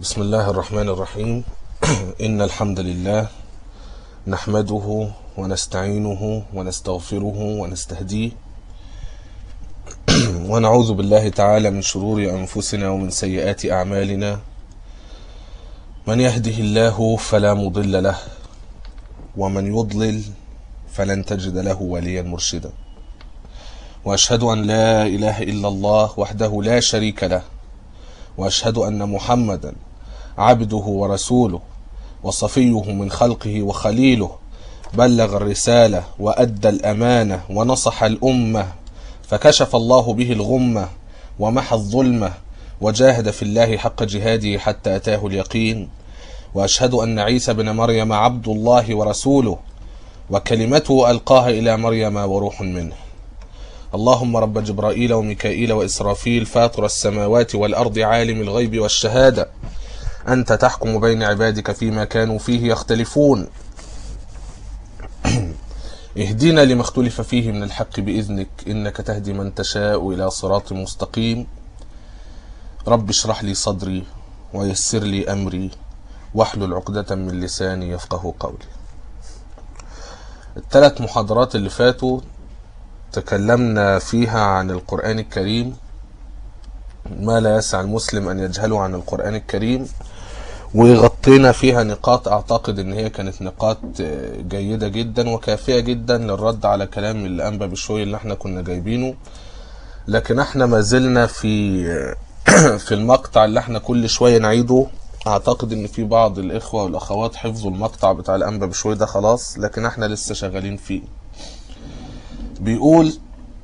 بسم الله الرحمن الرحيم إن الحمد لله نحمده ونستعينه ونستغفره ونستهديه ونعوذ بالله تعالى من شرور أنفسنا ومن سيئات أعمالنا من يهده الله فلا مضل له ومن يضلل فلن تجد له وليا مرشدا وأشهد أن لا إله إلا الله وحده لا شريك له وأشهد أن محمدا عبده ورسوله وصفيه من خلقه وخليله بلغ الرسالة وأدى الأمانة ونصح الأمة فكشف الله به الغمة ومحى الظلمة وجاهد في الله حق جهاده حتى أتاه اليقين وأشهد أن عيسى بن مريم عبد الله ورسوله وكلمته ألقاها إلى مريم وروح منه اللهم رب جبرائيل وميكائيل وإسرافيل فاطر السماوات والأرض عالم الغيب والشهادة أنت تحكم بين عبادك فيما كانوا فيه يختلفون اهدنا لما اختلف فيه من الحق بإذنك إنك تهدي من تشاء إلى صراط مستقيم رب اشرح لي صدري ويسر لي أمري واحلل عقدة من لساني يفقه قولي الثلاث محاضرات اللي فاتوا تكلمنا فيها عن القرآن الكريم ما لا يسع المسلم أن يجهله عن القرآن الكريم وغطينا فيها نقاط أعتقد أن هي كانت نقاط جيدة جدا وكافية جدا للرد على كلام الأنبا بشوي اللي احنا كنا جايبينه لكن احنا ما زلنا في في المقطع اللي احنا كل شوية نعيده اعتقد ان في بعض الاخوة والاخوات حفظوا المقطع بتاع الانبا بشوي ده خلاص لكن احنا لسه شغالين فيه بيقول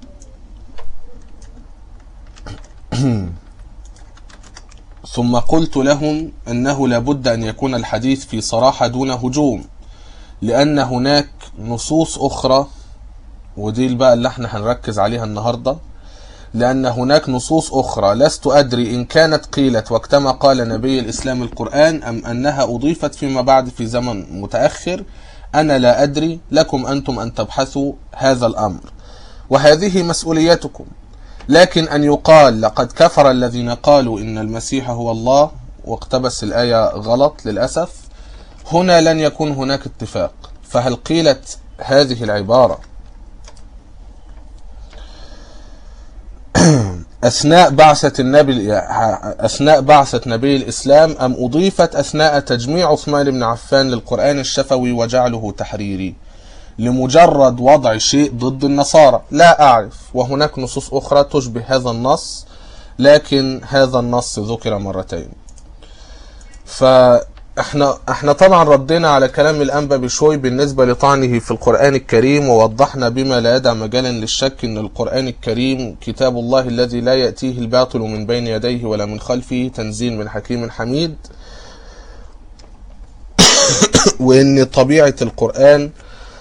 ثم قلت لهم أنه لابد أن يكون الحديث في صراحة دون هجوم لأن هناك نصوص أخرى ودي بقى اللي احنا هنركز عليها النهاردة لأن هناك نصوص أخرى لست أدري إن كانت قيلت وقتما قال نبي الإسلام القرآن أم أنها أضيفت فيما بعد في زمن متأخر أنا لا أدري لكم أنتم أن تبحثوا هذا الأمر وهذه مسؤوليتكم لكن أن يقال لقد كفر الذين قالوا إن المسيح هو الله واقتبس الآية غلط للأسف هنا لن يكون هناك اتفاق فهل قيلت هذه العبارة أثناء بعثة النبي أثناء بعثة نبي الإسلام أم أضيفت أثناء تجميع عثمان بن عفان للقرآن الشفوي وجعله تحريري لمجرد وضع شيء ضد النصارى لا أعرف وهناك نصوص أخرى تشبه هذا النص لكن هذا النص ذكر مرتين فاحنا احنا طبعا ردينا على كلام الانبا بشوي بالنسبه لطعنه في القران الكريم ووضحنا بما لا يدع مجالا للشك ان القران الكريم كتاب الله الذي لا ياتيه الباطل من بين يديه ولا من خلفه تنزيل من حكيم حميد وان طبيعه القران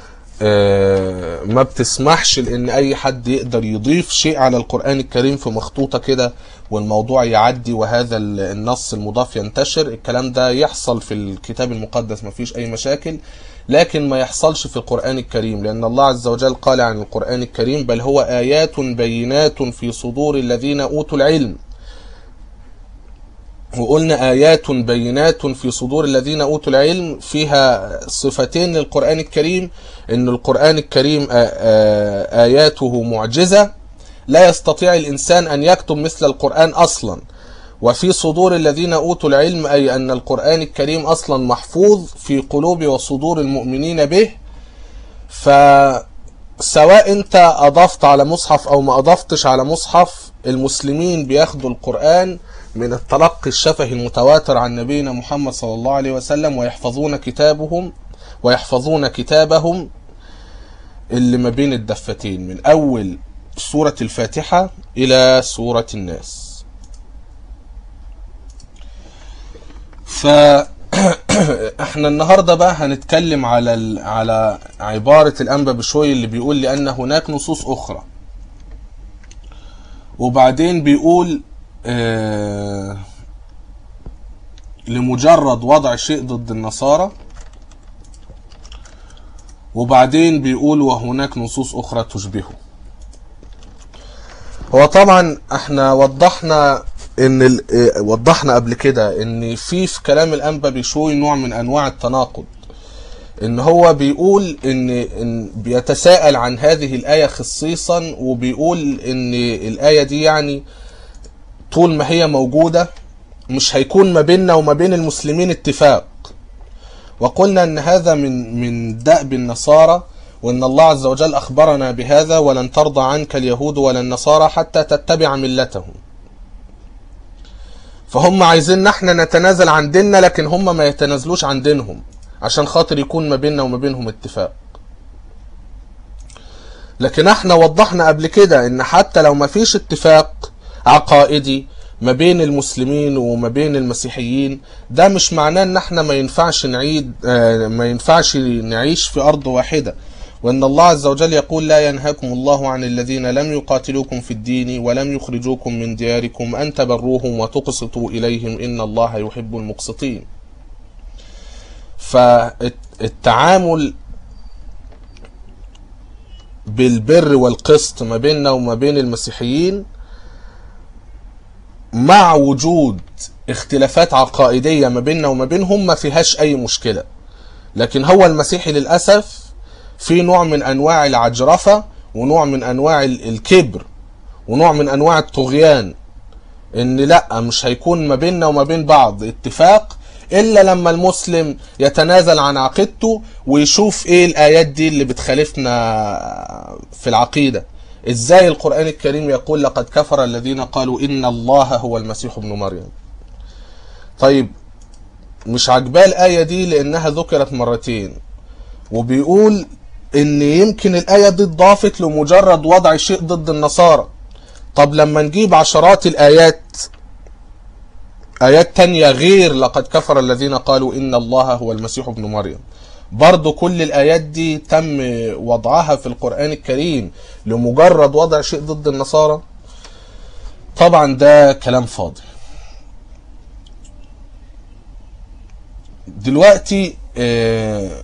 ما بتسمحش لان اي حد يقدر يضيف شيء على القرآن الكريم في مخطوطة كده والموضوع يعدي وهذا النص المضاف ينتشر الكلام ده يحصل في الكتاب المقدس ما فيش اي مشاكل لكن ما يحصلش في القرآن الكريم لان الله عز وجل قال عن القرآن الكريم بل هو آيات بينات في صدور الذين اوتوا العلم وقلنا آيات بينات في صدور الذين أوتوا العلم فيها صفتين للقرآن الكريم إن القرآن الكريم آياته معجزة لا يستطيع الإنسان أن يكتب مثل القرآن أصلا وفي صدور الذين أوتوا العلم أي أن القرآن الكريم أصلا محفوظ في قلوب وصدور المؤمنين به فسواء أنت أضفت على مصحف أو ما أضفتش على مصحف المسلمين بياخدوا القرآن من التلقي الشفهي المتواتر عن نبينا محمد صلى الله عليه وسلم ويحفظون كتابهم ويحفظون كتابهم اللي ما بين الدفتين من أول سورة الفاتحة إلى سورة الناس فاحنا النهارده بقى هنتكلم على ال... على عبارة الأنبا بشوي اللي بيقول لأن هناك نصوص أخرى وبعدين بيقول آه لمجرد وضع شيء ضد النصارى وبعدين بيقول وهناك نصوص أخرى تشبهه هو طبعا احنا وضحنا ان ال- آه، وضحنا قبل كده ان في في كلام الانبا بيشوي نوع من انواع التناقض ان هو بيقول ان, إن بيتساءل عن هذه الايه خصيصا وبيقول ان الايه دي يعني طول ما هي موجوده مش هيكون ما بيننا وما بين المسلمين اتفاق وقلنا ان هذا من من دأب النصارى وان الله عز وجل اخبرنا بهذا ولن ترضى عنك اليهود ولا النصارى حتى تتبع ملتهم فهم عايزين احنا نتنازل عن ديننا لكن هم ما يتنازلوش عن دينهم عشان خاطر يكون ما بيننا وما بينهم اتفاق لكن احنا وضحنا قبل كده ان حتى لو ما فيش اتفاق عقائدي ما بين المسلمين وما بين المسيحيين ده مش معناه ان احنا ما ينفعش نعيد آه، ما ينفعش نعيش في ارض واحده وان الله عز وجل يقول لا ينهاكم الله عن الذين لم يقاتلوكم في الدين ولم يخرجوكم من دياركم ان تبروهم وتقسطوا اليهم ان الله يحب المقسطين فالتعامل بالبر والقسط ما بيننا وما بين المسيحيين مع وجود اختلافات عقائدية ما بيننا وما بينهم ما فيهاش أي مشكلة لكن هو المسيحي للأسف في نوع من أنواع العجرفة ونوع من أنواع ال- الكبر ونوع من أنواع الطغيان إن لأ مش هيكون ما بيننا وما بين بعض اتفاق إلا لما المسلم يتنازل عن عقيدته ويشوف إيه الآيات دي اللي بتخالفنا في العقيدة ازاي القرآن الكريم يقول لقد كفر الذين قالوا إن الله هو المسيح ابن مريم طيب مش عجباه الآية دي لأنها ذكرت مرتين وبيقول إن يمكن الآية دي اتضافت لمجرد وضع شيء ضد النصارى طب لما نجيب عشرات الآيات آيات تانية غير لقد كفر الذين قالوا إن الله هو المسيح ابن مريم برضو كل الآيات دي تم وضعها في القرآن الكريم لمجرد وضع شيء ضد النصارى طبعا ده كلام فاضي دلوقتي آه،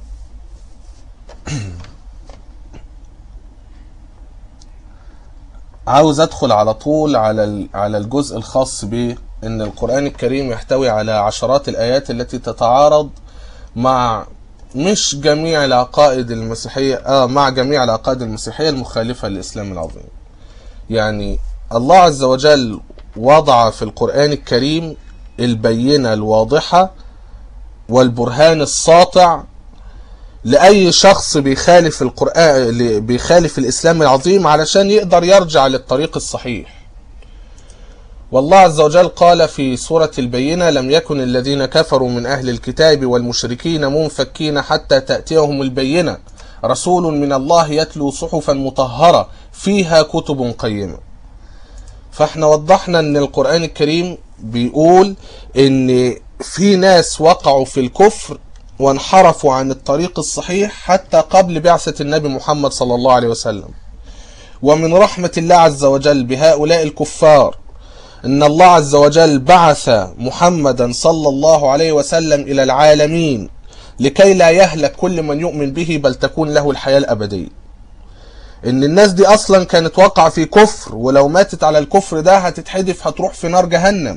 عاوز ادخل على طول على ال- على الجزء الخاص بان القرآن الكريم يحتوي على عشرات الآيات التي تتعارض مع مش جميع العقائد المسيحية اه مع جميع العقائد المسيحية المخالفة للإسلام العظيم يعني الله عز وجل وضع في القرآن الكريم البينة الواضحة والبرهان الساطع لأي شخص بيخالف القرآن بيخالف الإسلام العظيم علشان يقدر يرجع للطريق الصحيح والله عز وجل قال في سورة البينة لم يكن الذين كفروا من أهل الكتاب والمشركين منفكين حتى تأتيهم البينة رسول من الله يتلو صحفا مطهرة فيها كتب قيمة فاحنا وضحنا ان القرآن الكريم بيقول ان في ناس وقعوا في الكفر وانحرفوا عن الطريق الصحيح حتى قبل بعثة النبي محمد صلى الله عليه وسلم ومن رحمة الله عز وجل بهؤلاء الكفار ان الله عز وجل بعث محمدا صلى الله عليه وسلم الى العالمين لكي لا يهلك كل من يؤمن به بل تكون له الحياة الابدية ان الناس دي اصلا كانت واقعة في كفر ولو ماتت على الكفر ده هتتحدف هتروح في نار جهنم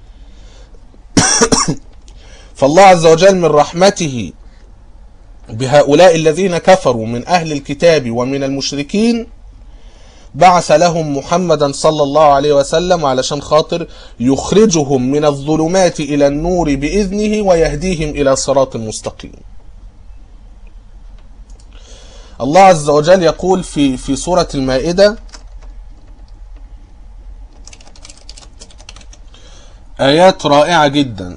فالله عز وجل من رحمته بهؤلاء الذين كفروا من اهل الكتاب ومن المشركين بعث لهم محمدا صلى الله عليه وسلم علشان خاطر يخرجهم من الظلمات الى النور باذنه ويهديهم الى صراط مستقيم. الله عز وجل يقول في في سوره المائده ايات رائعه جدا.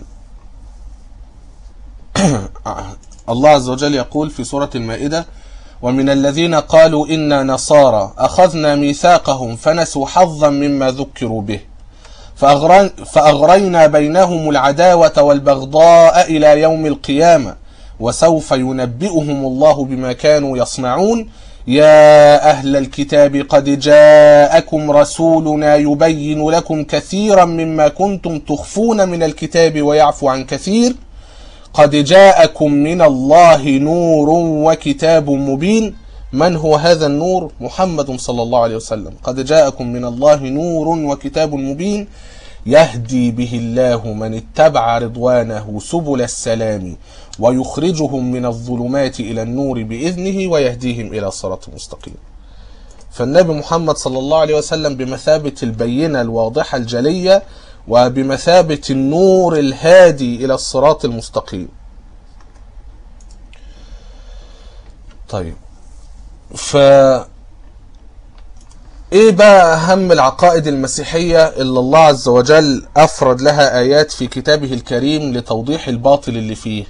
الله عز وجل يقول في سوره المائده ومن الذين قالوا إنا نصارى أخذنا ميثاقهم فنسوا حظا مما ذكروا به فأغرينا بينهم العداوة والبغضاء إلى يوم القيامة وسوف ينبئهم الله بما كانوا يصنعون يا أهل الكتاب قد جاءكم رسولنا يبين لكم كثيرا مما كنتم تخفون من الكتاب ويعفو عن كثير قد جاءكم من الله نور وكتاب مبين من هو هذا النور محمد صلى الله عليه وسلم قد جاءكم من الله نور وكتاب مبين يهدي به الله من اتبع رضوانه سبل السلام ويخرجهم من الظلمات إلى النور بإذنه ويهديهم إلى صراط مستقيم فالنبي محمد صلى الله عليه وسلم بمثابة البينة الواضحة الجلية وبمثابة النور الهادي إلى الصراط المستقيم طيب ف ايه بقى اهم العقائد المسيحية اللي الله عز وجل افرد لها ايات في كتابه الكريم لتوضيح الباطل اللي فيه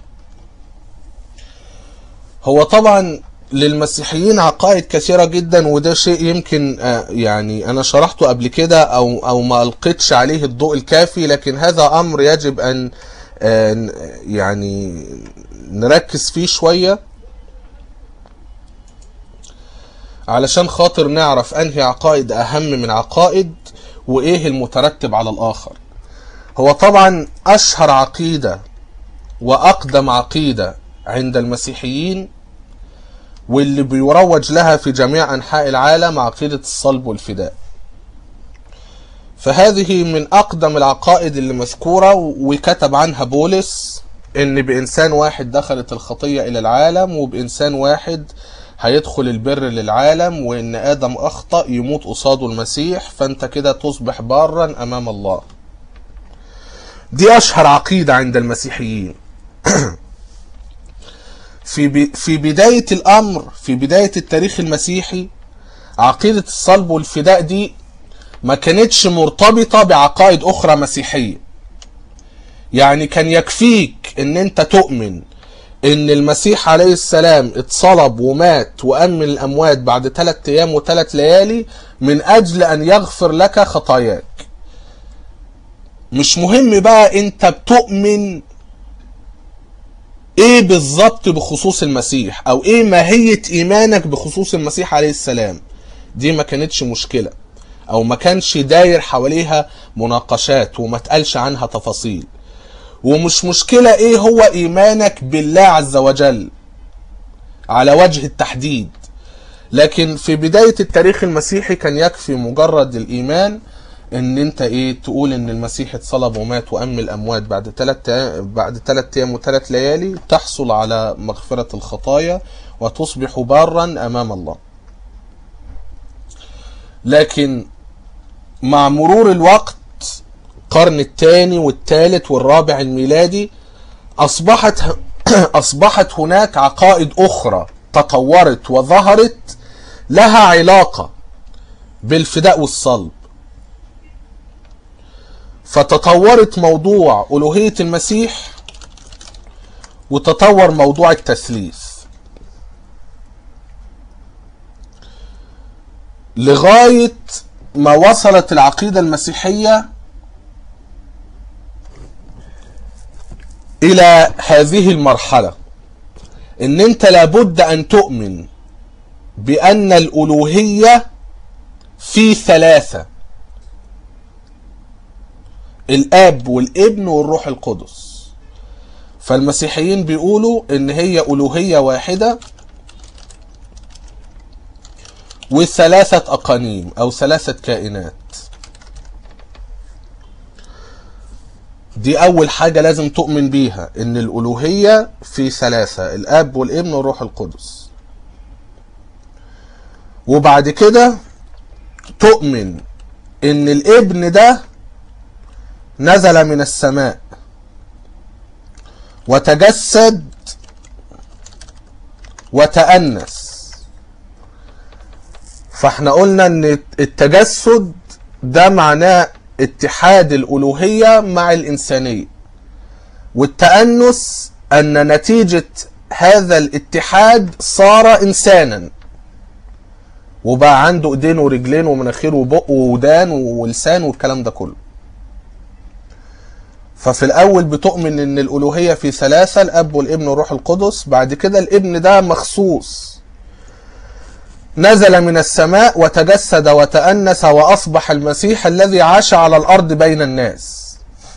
هو طبعا للمسيحيين عقائد كثيرة جدا وده شيء يمكن آه، يعني انا شرحته قبل كده او او ما القيتش عليه الضوء الكافي لكن هذا امر يجب ان آه، ن- يعني نركز فيه شويه علشان خاطر نعرف انهي عقائد اهم من عقائد وايه المترتب على الاخر هو طبعا اشهر عقيدة واقدم عقيدة عند المسيحيين واللي بيروج لها في جميع انحاء العالم عقيدة الصلب والفداء فهذه من اقدم العقائد اللي مذكورة وكتب عنها بولس ان بانسان واحد دخلت الخطية الى العالم وبانسان واحد هيدخل البر للعالم وان ادم اخطأ يموت قصاده المسيح فانت كده تصبح بارا امام الله دي اشهر عقيدة عند المسيحيين في ب... في بداية الامر في بداية التاريخ المسيحي عقيدة الصلب والفداء دي ما كانتش مرتبطة بعقائد اخرى مسيحية يعني كان يكفيك ان انت تؤمن ان المسيح عليه السلام اتصلب ومات وقام من الاموات بعد ثلاث ايام وثلاث ليالي من اجل ان يغفر لك خطاياك مش مهم بقى انت بتؤمن ايه بالظبط بخصوص المسيح او ايه ماهية ايمانك بخصوص المسيح عليه السلام دي ما كانتش مشكلة او ما كانش داير حواليها مناقشات وما تقالش عنها تفاصيل ومش مشكلة ايه هو ايمانك بالله عز وجل على وجه التحديد لكن في بداية التاريخ المسيحي كان يكفي مجرد الايمان ان انت ايه تقول ان المسيح اتصلب ومات وام الاموات بعد ثلاث بعد ثلاث ايام وثلاث ليالي تحصل على مغفرة الخطايا وتصبح بارا امام الله لكن مع مرور الوقت القرن الثاني والثالث والرابع الميلادي اصبحت اصبحت هناك عقائد اخرى تطورت وظهرت لها علاقه بالفداء والصلب فتطورت موضوع الوهيه المسيح وتطور موضوع التثليث لغايه ما وصلت العقيده المسيحيه الى هذه المرحله ان انت لابد ان تؤمن بان الالوهيه في ثلاثه الاب والابن والروح القدس فالمسيحيين بيقولوا ان هي الوهيه واحده وثلاثه اقانيم او ثلاثه كائنات دي اول حاجة لازم تؤمن بيها ان الالوهية في ثلاثة الاب والابن والروح القدس وبعد كده تؤمن ان الابن ده نزل من السماء وتجسد وتأنس فاحنا قلنا ان التجسد ده معناه اتحاد الألوهية مع الإنسانية والتأنس أن نتيجة هذا الاتحاد صار إنسانا وبقى عنده ايدين ورجلين ومناخير وبق وودان ولسان والكلام ده كله ففي الاول بتؤمن ان الالوهيه في ثلاثه الاب والابن والروح القدس بعد كده الابن ده مخصوص نزل من السماء وتجسد وتأنس وأصبح المسيح الذي عاش على الأرض بين الناس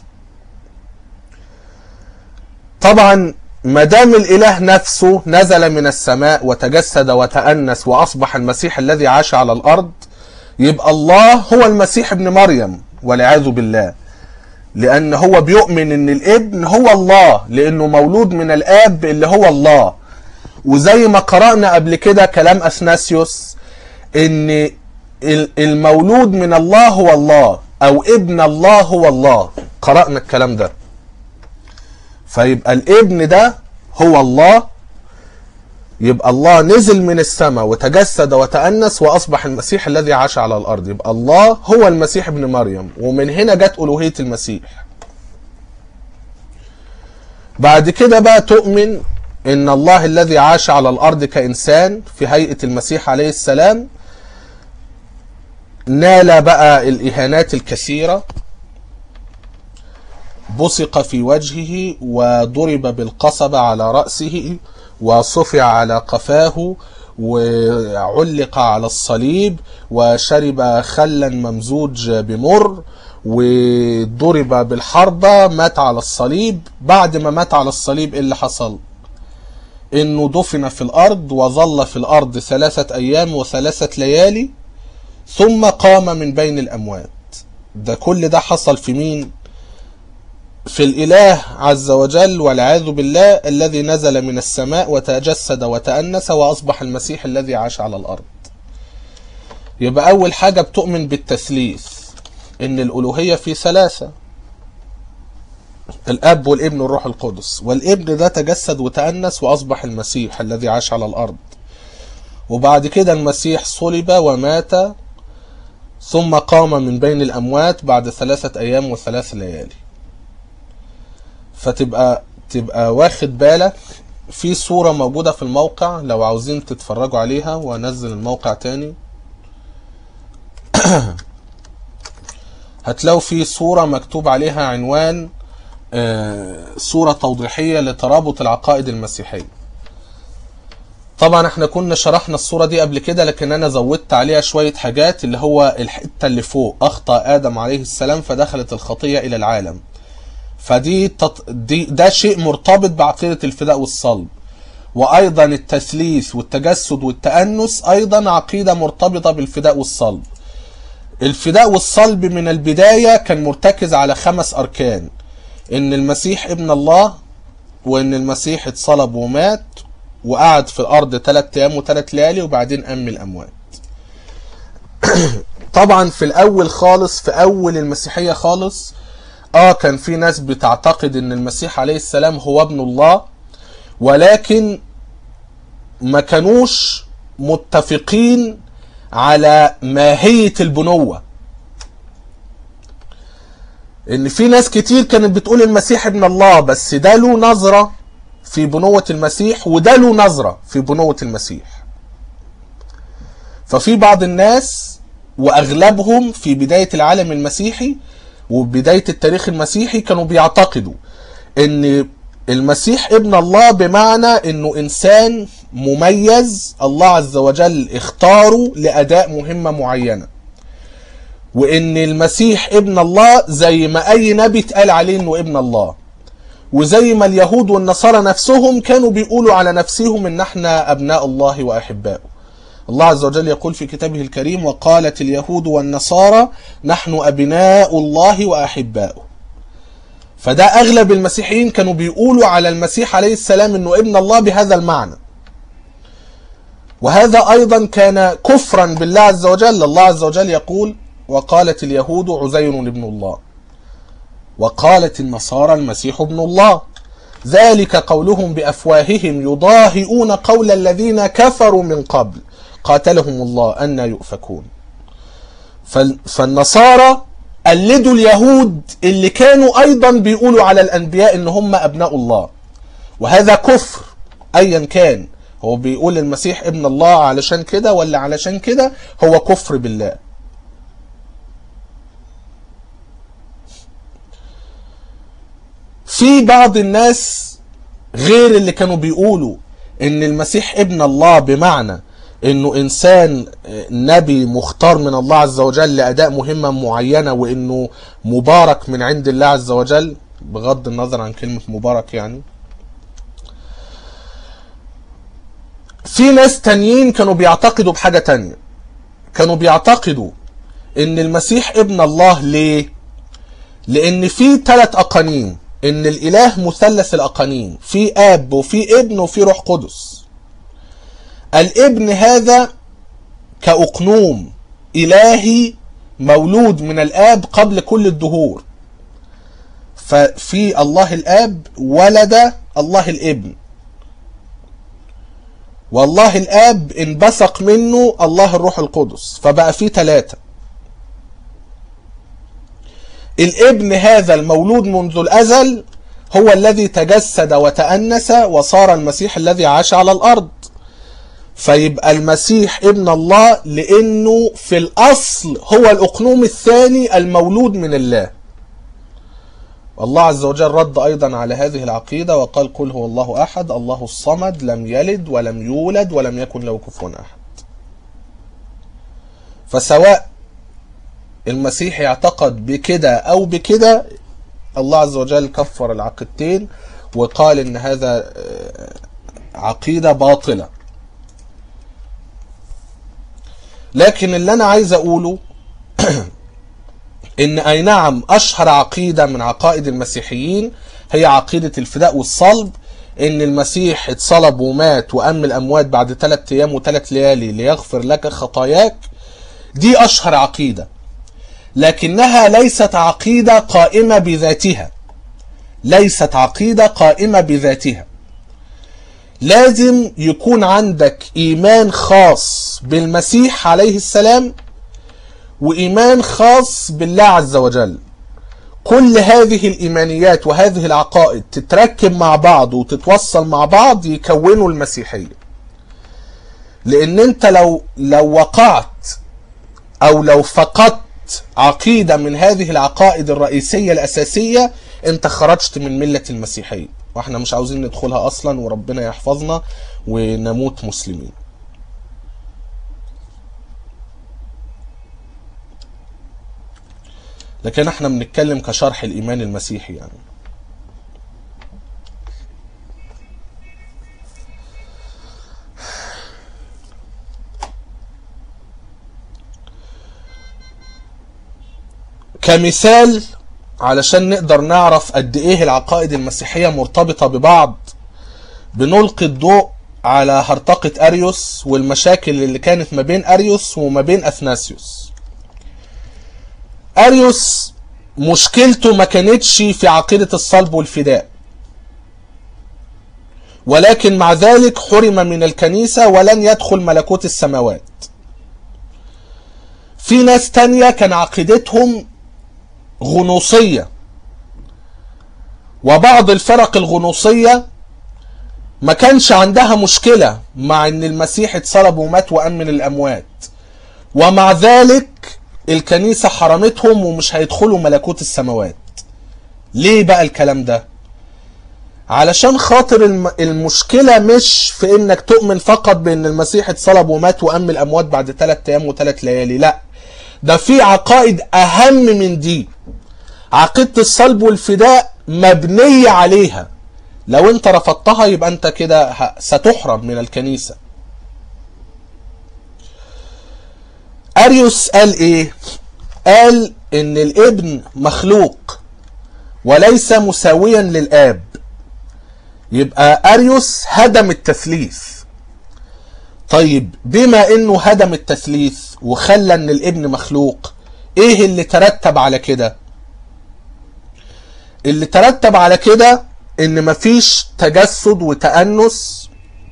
طبعا ما دام الإله نفسه نزل من السماء وتجسد وتأنس وأصبح المسيح الذي عاش على الأرض يبقى الله هو المسيح ابن مريم والعياذ بالله لان هو بيؤمن ان الابن هو الله لانه مولود من الاب اللي هو الله وزي ما قرأنا قبل كده كلام اثناسيوس ان ال- المولود من الله هو الله او ابن الله هو الله قرأنا الكلام ده فيبقى الابن ده هو الله يبقى الله نزل من السماء وتجسد وتأنس وأصبح المسيح الذي عاش على الأرض يبقى الله هو المسيح ابن مريم ومن هنا جت ألوهية المسيح بعد كده بقى تؤمن ان الله الذي عاش على الارض كانسان في هيئه المسيح عليه السلام نال بقى الاهانات الكثيره بصق في وجهه وضرب بالقصبة على رأسه وصفع على قفاه وعلق على الصليب وشرب خلا ممزوج بمر وضرب بالحربة مات على الصليب بعد ما مات على الصليب إيه اللي حصل انه دفن في الارض وظل في الارض ثلاثة ايام وثلاثة ليالي ثم قام من بين الاموات ده كل ده حصل في مين في الاله عز وجل والعياذ بالله الذي نزل من السماء وتجسد وتأنس واصبح المسيح الذي عاش على الارض يبقى اول حاجة بتؤمن بالتثليث ان الالوهية في ثلاثة الاب والابن والروح القدس والابن ده تجسد وتأنس واصبح المسيح الذي عاش على الارض وبعد كده المسيح صلب ومات ثم قام من بين الاموات بعد ثلاثة ايام وثلاث ليالي فتبقى تبقى واخد بالك في صورة موجودة في الموقع لو عاوزين تتفرجوا عليها وانزل الموقع تاني هتلاقوا في صورة مكتوب عليها عنوان آه، صورة توضيحية لترابط العقائد المسيحية طبعا احنا كنا شرحنا الصورة دي قبل كده لكن انا زودت عليها شوية حاجات اللي هو الحتة اللي فوق اخطأ ادم عليه السلام فدخلت الخطية الى العالم فدي تط... دي ده شيء مرتبط بعقيدة الفداء والصلب وايضا التثليث والتجسد والتأنس ايضا عقيدة مرتبطة بالفداء والصلب الفداء والصلب من البداية كان مرتكز على خمس اركان ان المسيح ابن الله وان المسيح اتصلب ومات وقعد في الارض ثلاث ايام وثلاث ليالي وبعدين قام من الاموات طبعا في الاول خالص في اول المسيحيه خالص اه كان في ناس بتعتقد ان المسيح عليه السلام هو ابن الله ولكن ما كانوش متفقين على ماهيه البنوه ان في ناس كتير كانت بتقول المسيح ابن الله بس ده له نظرة في بنوة المسيح وده له نظرة في بنوة المسيح ففي بعض الناس واغلبهم في بداية العالم المسيحي وبداية التاريخ المسيحي كانوا بيعتقدوا ان المسيح ابن الله بمعنى انه انسان مميز الله عز وجل اختاره لاداء مهمة معينة وان المسيح ابن الله زي ما اي نبي اتقال عليه انه ابن الله وزي ما اليهود والنصارى نفسهم كانوا بيقولوا على نفسهم ان احنا ابناء الله واحباؤه الله عز وجل يقول في كتابه الكريم وقالت اليهود والنصارى نحن ابناء الله واحباؤه فده اغلب المسيحيين كانوا بيقولوا على المسيح عليه السلام انه ابن الله بهذا المعنى وهذا ايضا كان كفرا بالله عز وجل الله عز وجل يقول وقالت اليهود عزير ابن الله وقالت النصارى المسيح ابن الله ذلك قولهم بافواههم يضاهئون قول الذين كفروا من قبل قاتلهم الله ان يؤفكون فالنصارى قلدوا اليهود اللي كانوا ايضا بيقولوا على الانبياء ان هم ابناء الله وهذا كفر ايا كان هو بيقول المسيح ابن الله علشان كده ولا علشان كده هو كفر بالله في بعض الناس غير اللي كانوا بيقولوا ان المسيح ابن الله بمعنى انه انسان نبي مختار من الله عز وجل لاداء مهمة معينة وانه مبارك من عند الله عز وجل بغض النظر عن كلمة مبارك يعني في ناس تانيين كانوا بيعتقدوا بحاجة تانية كانوا بيعتقدوا ان المسيح ابن الله ليه لان في ثلاث اقانيم ان الاله مثلث الاقانيم في اب وفي ابن وفي روح قدس الابن هذا كاقنوم الهي مولود من الاب قبل كل الدهور ففي الله الاب ولد الله الابن والله الاب انبثق منه الله الروح القدس فبقى في ثلاثه الابن هذا المولود منذ الازل هو الذي تجسد وتأنس وصار المسيح الذي عاش على الارض فيبقى المسيح ابن الله لانه في الاصل هو الاقنوم الثاني المولود من الله الله عز وجل رد ايضا على هذه العقيده وقال قل هو الله احد الله الصمد لم يلد ولم يولد ولم يكن له كفوا احد فسواء المسيح يعتقد بكده او بكده الله عز وجل كفر العقيدتين وقال ان هذا عقيده باطله لكن اللي انا عايز اقوله ان اي نعم اشهر عقيده من عقائد المسيحيين هي عقيده الفداء والصلب ان المسيح اتصلب ومات وام الاموات بعد ثلاث ايام وثلاث ليالي ليغفر لك خطاياك دي اشهر عقيده لكنها ليست عقيده قائمه بذاتها ليست عقيده قائمه بذاتها لازم يكون عندك ايمان خاص بالمسيح عليه السلام وايمان خاص بالله عز وجل كل هذه الايمانيات وهذه العقائد تتركب مع بعض وتتوصل مع بعض يكونوا المسيحيه لان انت لو لو وقعت او لو فقدت عقيده من هذه العقائد الرئيسيه الاساسيه انت خرجت من مله المسيحيه واحنا مش عاوزين ندخلها اصلا وربنا يحفظنا ونموت مسلمين لكن احنا بنتكلم كشرح الايمان المسيحي يعني كمثال علشان نقدر نعرف قد ايه العقائد المسيحية مرتبطة ببعض بنلقي الضوء على هرطقة اريوس والمشاكل اللي كانت ما بين اريوس وما بين اثناسيوس اريوس مشكلته ما كانتش في عقيدة الصلب والفداء ولكن مع ذلك حرم من الكنيسة ولن يدخل ملكوت السماوات في ناس تانية كان عقيدتهم غنوصية وبعض الفرق الغنوصية ما كانش عندها مشكلة مع ان المسيح اتصلب ومات وأمن الأموات ومع ذلك الكنيسة حرمتهم ومش هيدخلوا ملكوت السماوات ليه بقى الكلام ده علشان خاطر المشكلة مش في انك تؤمن فقط بان المسيح اتصلب ومات وأم الأموات بعد ثلاث أيام وثلاث ليالي لا ده في عقائد أهم من دي عقيدة الصلب والفداء مبنية عليها لو انت رفضتها يبقى انت كده ستحرم من الكنيسة اريوس قال ايه قال ان الابن مخلوق وليس مساويا للاب يبقى اريوس هدم التثليث طيب بما انه هدم التثليث وخلى ان الابن مخلوق ايه اللي ترتب على كده اللي ترتب على كده ان مفيش تجسد وتأنس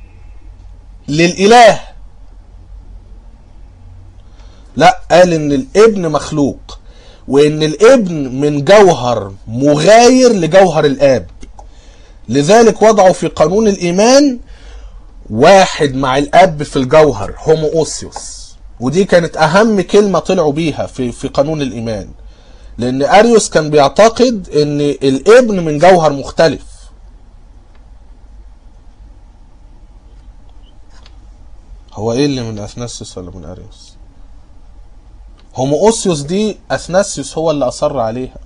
للإله لا قال ان الابن مخلوق وان الابن من جوهر مغاير لجوهر الاب لذلك وضعوا في قانون الايمان واحد مع الاب في الجوهر هومو اوسيوس ودي كانت اهم كلمه طلعوا بيها في في قانون الايمان لان اريوس كان بيعتقد ان الابن من جوهر مختلف هو ايه اللي من اثناسيوس ولا من اريوس هومو اوسيوس دي اثناسيوس هو اللي اصر عليها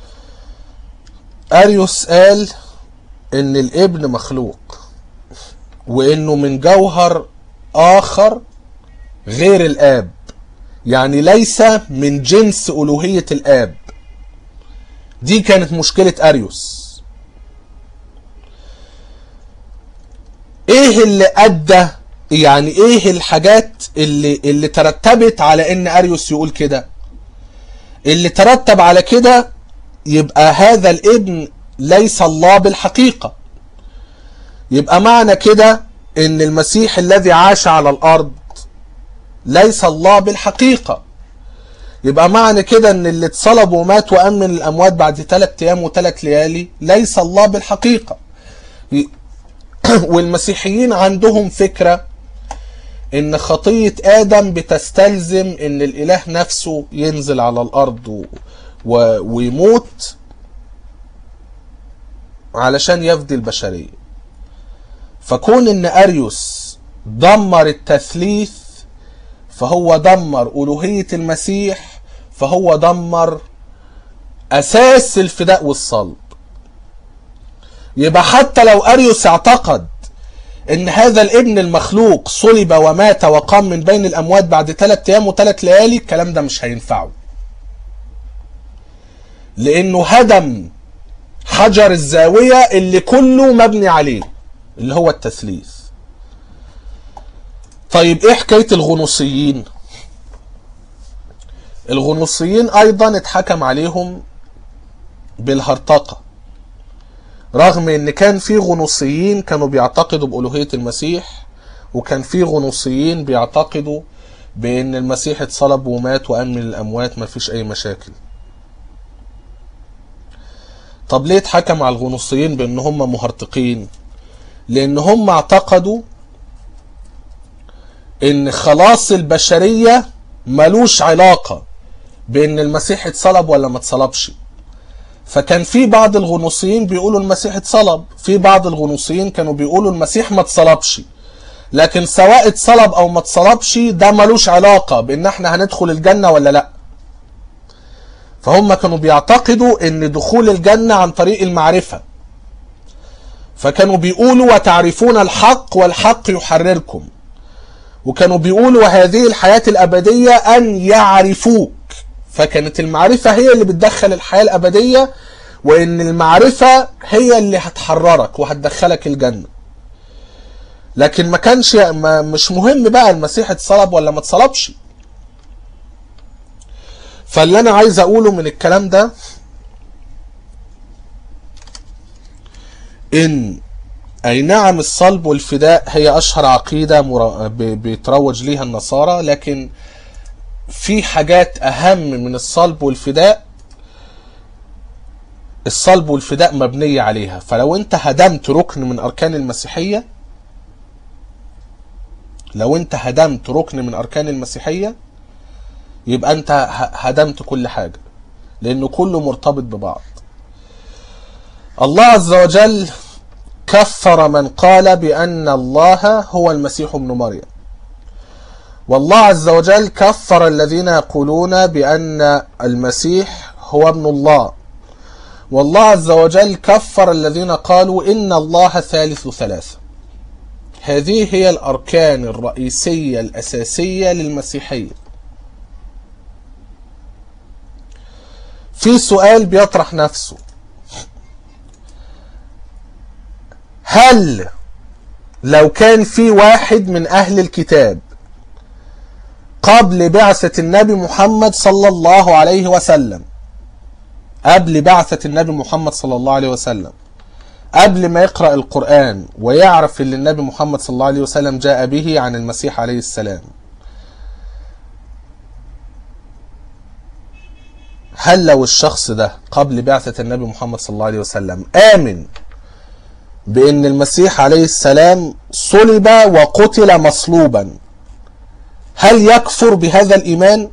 اريوس قال ان الابن مخلوق وانه من جوهر اخر غير الاب يعني ليس من جنس الوهية الاب دي كانت مشكلة اريوس ايه اللي ادى يعني ايه الحاجات اللي اللي ترتبت على ان اريوس يقول كده اللي ترتب على كده يبقى هذا الابن ليس الله بالحقيقة يبقى معنى كده ان المسيح الذي عاش على الارض ليس الله بالحقيقة يبقى معنى كده ان اللي اتصلب ومات وقام من الاموات بعد ثلاث ايام وثلاث ليالي ليس الله بالحقيقة والمسيحيين عندهم فكرة ان خطية ادم بتستلزم ان الاله نفسه ينزل على الارض و... و... ويموت علشان يفدي البشرية فكون ان اريوس دمر التثليث فهو دمر الوهية المسيح فهو دمر اساس الفداء والصلب يبقى حتى لو اريوس اعتقد ان هذا الابن المخلوق صلب ومات وقام من بين الاموات بعد ثلاث ايام وثلاث ليالي الكلام ده مش هينفعه لانه هدم حجر الزاوية اللي كله مبني عليه اللي هو التثليث طيب ايه حكاية الغنوصيين الغنوصيين ايضا اتحكم عليهم بالهرطقة رغم ان كان في غنوصيين كانوا بيعتقدوا بألوهية المسيح وكان في غنوصيين بيعتقدوا بان المسيح اتصلب ومات وقام من الاموات مفيش اي مشاكل طب ليه اتحكم على الغنوصيين بان هم مهرطقين لان هم اعتقدوا ان خلاص البشرية ملوش علاقة بان المسيح اتصلب ولا ما اتصلبش فكان في بعض الغنوصيين بيقولوا المسيح اتصلب في بعض الغنوصيين كانوا بيقولوا المسيح ما اتصلبش لكن سواء اتصلب او ما اتصلبش ده ملوش علاقة بان احنا هندخل الجنة ولا لا فهم كانوا بيعتقدوا ان دخول الجنة عن طريق المعرفة فكانوا بيقولوا وتعرفون الحق والحق يحرركم وكانوا بيقولوا وهذه الحياة الأبدية أن يعرفوك فكانت المعرفة هي اللي بتدخل الحياة الأبدية وإن المعرفة هي اللي هتحررك وهتدخلك الجنة لكن ما كانش ما مش مهم بقى المسيح اتصلب ولا ما اتصلبش فاللي انا عايز اقوله من الكلام ده ان اي نعم الصلب والفداء هي اشهر عقيدة مرا... ب... بيتروج ليها النصارى لكن في حاجات اهم من الصلب والفداء الصلب والفداء مبنية عليها فلو انت هدمت ركن من اركان المسيحية لو انت هدمت ركن من اركان المسيحية يبقى انت هدمت كل حاجة لانه كله مرتبط ببعض الله عز وجل كفر من قال بان الله هو المسيح ابن مريم والله عز وجل كفر الذين يقولون بان المسيح هو ابن الله والله عز وجل كفر الذين قالوا ان الله ثالث ثلاثه هذه هي الاركان الرئيسيه الاساسيه للمسيحيه في سؤال بيطرح نفسه هل لو كان في واحد من اهل الكتاب قبل بعثة النبي محمد صلى الله عليه وسلم قبل بعثة النبي محمد صلى الله عليه وسلم قبل ما يقرأ القرآن ويعرف اللي النبي محمد صلى الله عليه وسلم جاء به عن المسيح عليه السلام هل لو الشخص ده قبل بعثة النبي محمد صلى الله عليه وسلم آمن بأن المسيح عليه السلام صلب وقتل مصلوبا هل يكفر بهذا الإيمان؟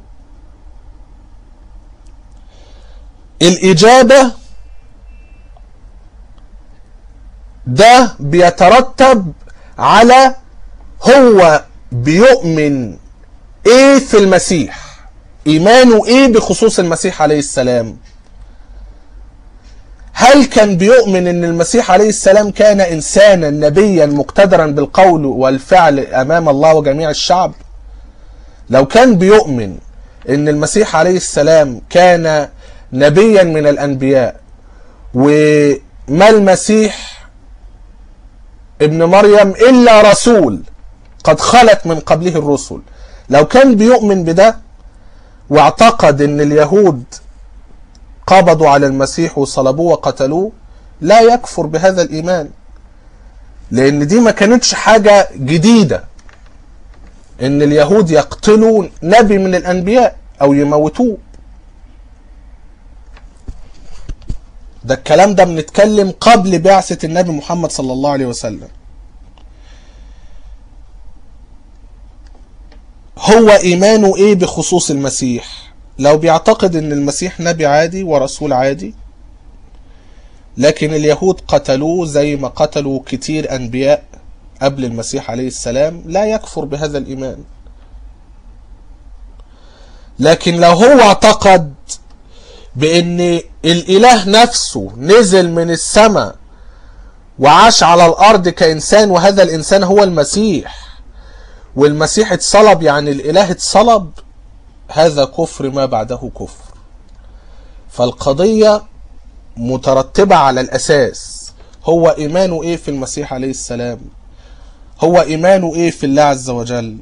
الإجابة ده بيترتب على هو بيؤمن ايه في المسيح ايمانه ايه بخصوص المسيح عليه السلام هل كان بيؤمن ان المسيح عليه السلام كان انسانا نبيا مقتدرا بالقول والفعل امام الله وجميع الشعب لو كان بيؤمن ان المسيح عليه السلام كان نبيا من الانبياء وما المسيح ابن مريم الا رسول قد خلت من قبله الرسل لو كان بيؤمن بده واعتقد ان اليهود قبضوا على المسيح وصلبوه وقتلوه لا يكفر بهذا الايمان لان دي ما كانتش حاجه جديده ان اليهود يقتلوا نبي من الانبياء او يموتوه ده الكلام ده بنتكلم قبل بعثة النبي محمد صلى الله عليه وسلم هو ايمانه ايه بخصوص المسيح لو بيعتقد ان المسيح نبي عادي ورسول عادي لكن اليهود قتلوه زي ما قتلوا كتير انبياء قبل المسيح عليه السلام لا يكفر بهذا الايمان لكن لو هو اعتقد بان الاله نفسه نزل من السماء وعاش على الارض كانسان وهذا الانسان هو المسيح والمسيح اتصلب يعني الاله اتصلب هذا كفر ما بعده كفر فالقضية مترتبة على الاساس هو ايمانه ايه في المسيح عليه السلام هو ايمانه ايه في الله عز وجل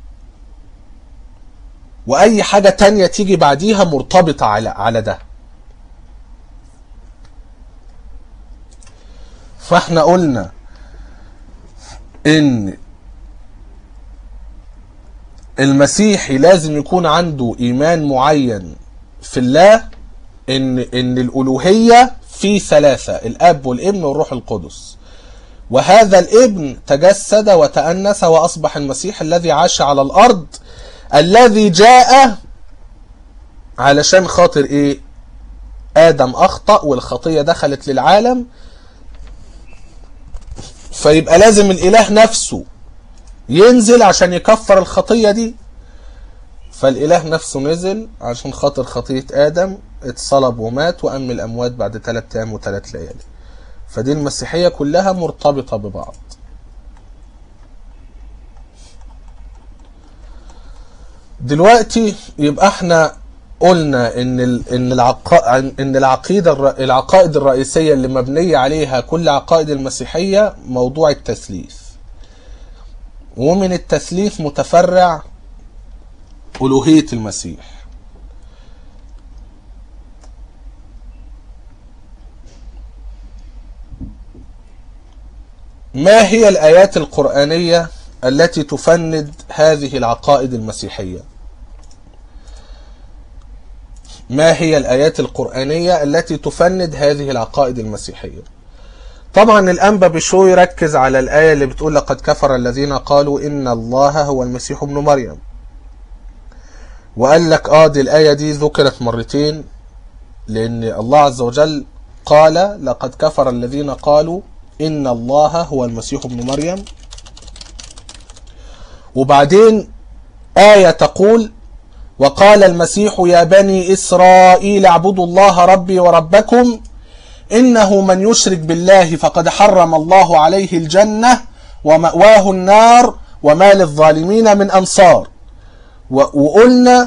واي حاجة تانية تيجي بعديها مرتبطة على على ده فاحنا قلنا ان المسيحي لازم يكون عنده ايمان معين في الله ان ان الالوهيه في ثلاثه الاب والابن والروح القدس وهذا الابن تجسد وتأنس واصبح المسيح الذي عاش على الارض الذي جاء علشان خاطر ايه ادم اخطا والخطيه دخلت للعالم فيبقى لازم الاله نفسه ينزل عشان يكفر الخطيه دي فالاله نفسه نزل عشان خاطر خطيه ادم اتصلب ومات وام الاموات بعد ثلاث ايام وثلاث ليالي فدي المسيحيه كلها مرتبطه ببعض دلوقتي يبقى احنا قلنا ان ال ان العقا ان العقيده الر- العقائد الرئيسيه اللي مبنيه عليها كل عقائد المسيحيه موضوع التثليث ومن التثليث متفرع الوهيه المسيح ما هي الايات القرانيه التي تفند هذه العقائد المسيحيه ما هي الآيات القرآنية التي تفند هذه العقائد المسيحية طبعا الأنبا بشو يركز على الآية اللي بتقول لقد كفر الذين قالوا إن الله هو المسيح ابن مريم وقال لك آه دي الآية دي ذكرت مرتين لأن الله عز وجل قال لقد كفر الذين قالوا إن الله هو المسيح ابن مريم وبعدين آية تقول وقال المسيح يا بني إسرائيل اعبدوا الله ربي وربكم إنه من يشرك بالله فقد حرم الله عليه الجنة ومأواه النار وما للظالمين من أنصار وقلنا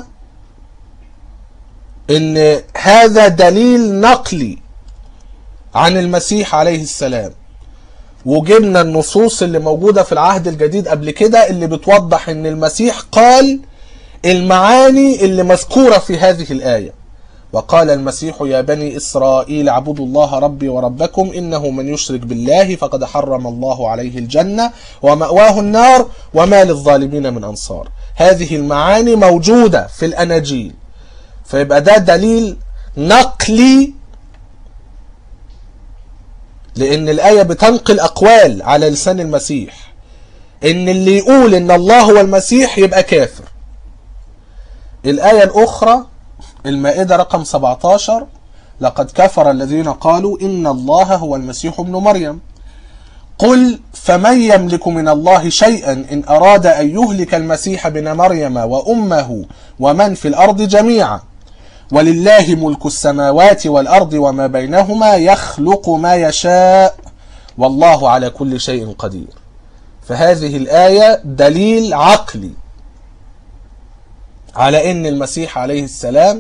إن هذا دليل نقلي عن المسيح عليه السلام وجبنا النصوص اللي موجودة في العهد الجديد قبل كده اللي بتوضح ان المسيح قال المعاني اللي مذكورة في هذه الآية وقال المسيح يا بني إسرائيل اعبدوا الله ربي وربكم إنه من يشرك بالله فقد حرم الله عليه الجنة ومأواه النار وما للظالمين من أنصار هذه المعاني موجودة في الأناجيل فيبقى ده دليل نقلي لأن الآية بتنقل أقوال على لسان المسيح إن اللي يقول إن الله هو المسيح يبقى كافر الآية الأخرى المائدة رقم 17 لقد كفر الذين قالوا إن الله هو المسيح ابن مريم قل فمن يملك من الله شيئا إن أراد أن يهلك المسيح ابن مريم وأمه ومن في الأرض جميعا ولله ملك السماوات والأرض وما بينهما يخلق ما يشاء والله على كل شيء قدير فهذه الآية دليل عقلي على أن المسيح عليه السلام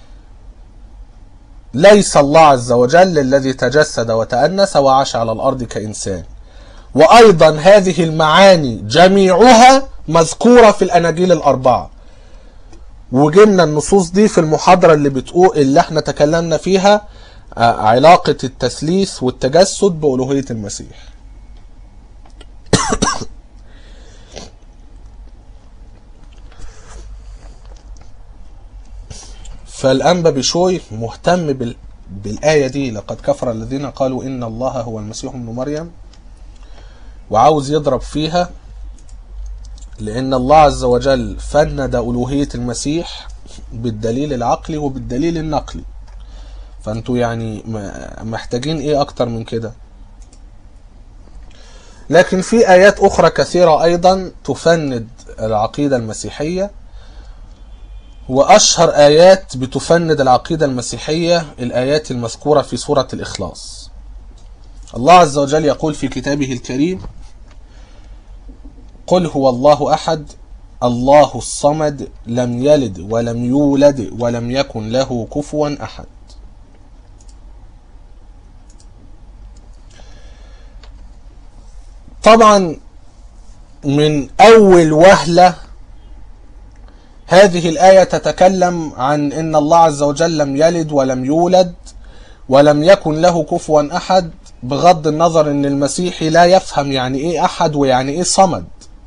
ليس الله عز وجل الذي تجسد وتأنس وعاش على الأرض كإنسان وأيضا هذه المعاني جميعها مذكورة في الأناجيل الأربعة وجبنا النصوص دي في المحاضرة اللي بتقول اللي احنا تكلمنا فيها علاقة التثليث والتجسد بألوهية المسيح فالأنبا بشوي مهتم بال... بالآية دي لقد كفر الذين قالوا إن الله هو المسيح ابن مريم وعاوز يضرب فيها لأن الله عز وجل فند ألوهية المسيح بالدليل العقلي وبالدليل النقلي فأنتوا يعني محتاجين إيه أكتر من كده لكن في آيات أخرى كثيرة أيضا تفند العقيدة المسيحية وأشهر آيات بتفند العقيدة المسيحية الآيات المذكورة في سورة الإخلاص الله عز وجل يقول في كتابه الكريم قل هو الله أحد الله الصمد لم يلد ولم يولد ولم يكن له كفوا أحد طبعا من أول وهلة هذه الآية تتكلم عن أن الله عز وجل لم يلد ولم يولد ولم يكن له كفوا أحد بغض النظر أن المسيحي لا يفهم يعني إيه أحد ويعني إيه صمد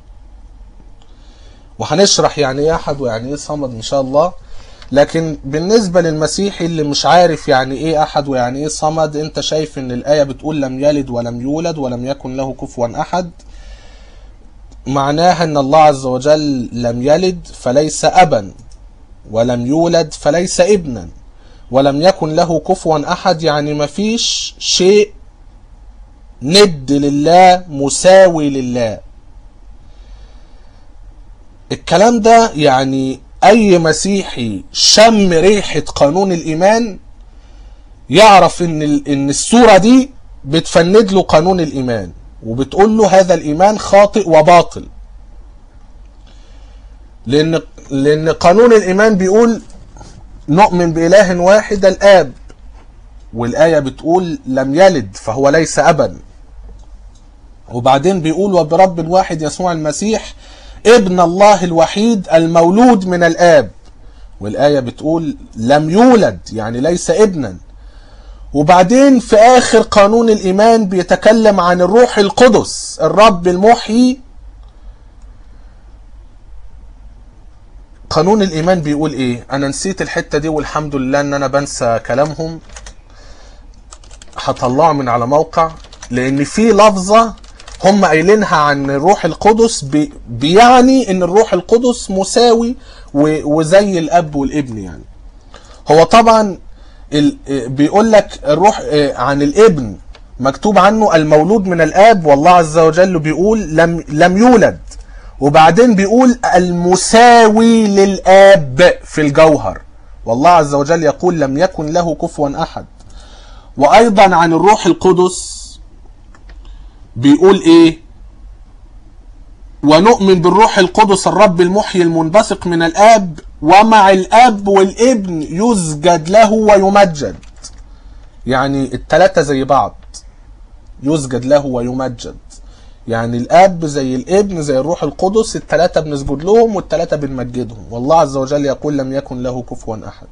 وهنشرح يعني إيه أحد ويعني إيه صمد إن شاء الله لكن بالنسبة للمسيحي اللي مش عارف يعني إيه أحد ويعني إيه صمد أنت شايف أن الآية بتقول لم يلد ولم يولد ولم يكن له كفوا أحد معناها ان الله عز وجل لم يلد فليس ابا ولم يولد فليس ابنا ولم يكن له كفوا احد يعني ما فيش شيء ند لله مساوي لله الكلام ده يعني اي مسيحي شم ريحة قانون الايمان يعرف ان ان السورة دي بتفند له قانون الايمان وبتقول له هذا الايمان خاطئ وباطل لان لان قانون الايمان بيقول نؤمن باله واحد الاب والايه بتقول لم يلد فهو ليس ابا وبعدين بيقول وبرب واحد يسوع المسيح ابن الله الوحيد المولود من الاب والايه بتقول لم يولد يعني ليس ابنا وبعدين في آخر قانون الإيمان بيتكلم عن الروح القدس الرب المحيي قانون الإيمان بيقول إيه أنا نسيت الحتة دي والحمد لله أن أنا بنسى كلامهم هطلعه من على موقع لأن في لفظة هم قايلينها عن الروح القدس بي بيعني ان الروح القدس مساوي وزي الاب والابن يعني هو طبعا بيقول لك الروح عن الابن مكتوب عنه المولود من الاب والله عز وجل بيقول لم لم يولد وبعدين بيقول المساوي للاب في الجوهر والله عز وجل يقول لم يكن له كفوا احد وايضا عن الروح القدس بيقول ايه ونؤمن بالروح القدس الرب المحيي المنبثق من الاب ومع الاب والابن يسجد له ويمجد يعني التلاتة زي بعض يسجد له ويمجد يعني الاب زي الابن زي الروح القدس التلاتة بنسجد لهم والتلاتة بنمجدهم والله عز وجل يقول لم يكن له كفوا احد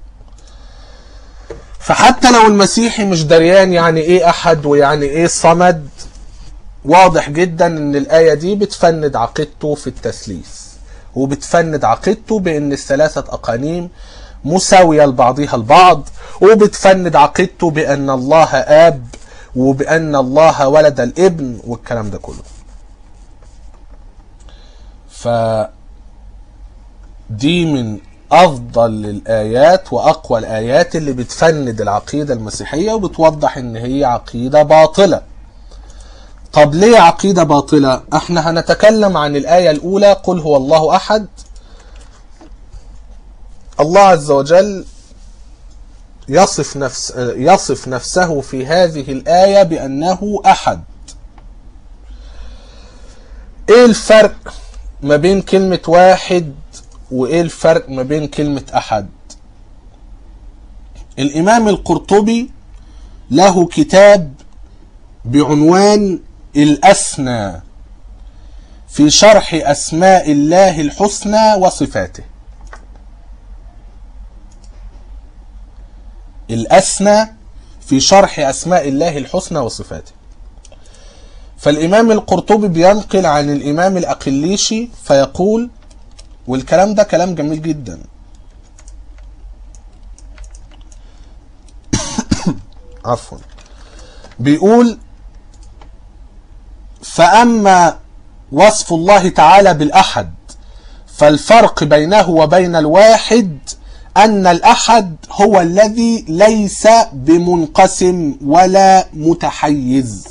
فحتى لو المسيحي مش دريان يعني ايه احد ويعني ايه صمد واضح جدا ان الايه دي بتفند عقيدته في التثليث وبتفند عقيدته بان الثلاثه اقانيم مساويه لبعضها البعض وبتفند عقيدته بان الله اب وبان الله ولد الابن والكلام ده كله ف دي من افضل الايات واقوى الايات اللي بتفند العقيده المسيحيه وبتوضح ان هي عقيده باطله طب ليه عقيدة باطلة؟ احنا هنتكلم عن الآية الأولى قل هو الله أحد الله عز وجل يصف نفس يصف نفسه في هذه الآية بأنه أحد ايه الفرق ما بين كلمة واحد وايه الفرق ما بين كلمة أحد الإمام القرطبي له كتاب بعنوان الأثنى في شرح أسماء الله الحسنى وصفاته الأثنى في شرح أسماء الله الحسنى وصفاته فالإمام القرطبي بينقل عن الإمام الأقليشي فيقول والكلام ده كلام جميل جدا عفوا بيقول فأما وصف الله تعالى بالأحد فالفرق بينه وبين الواحد أن الأحد هو الذي ليس بمنقسم ولا متحيز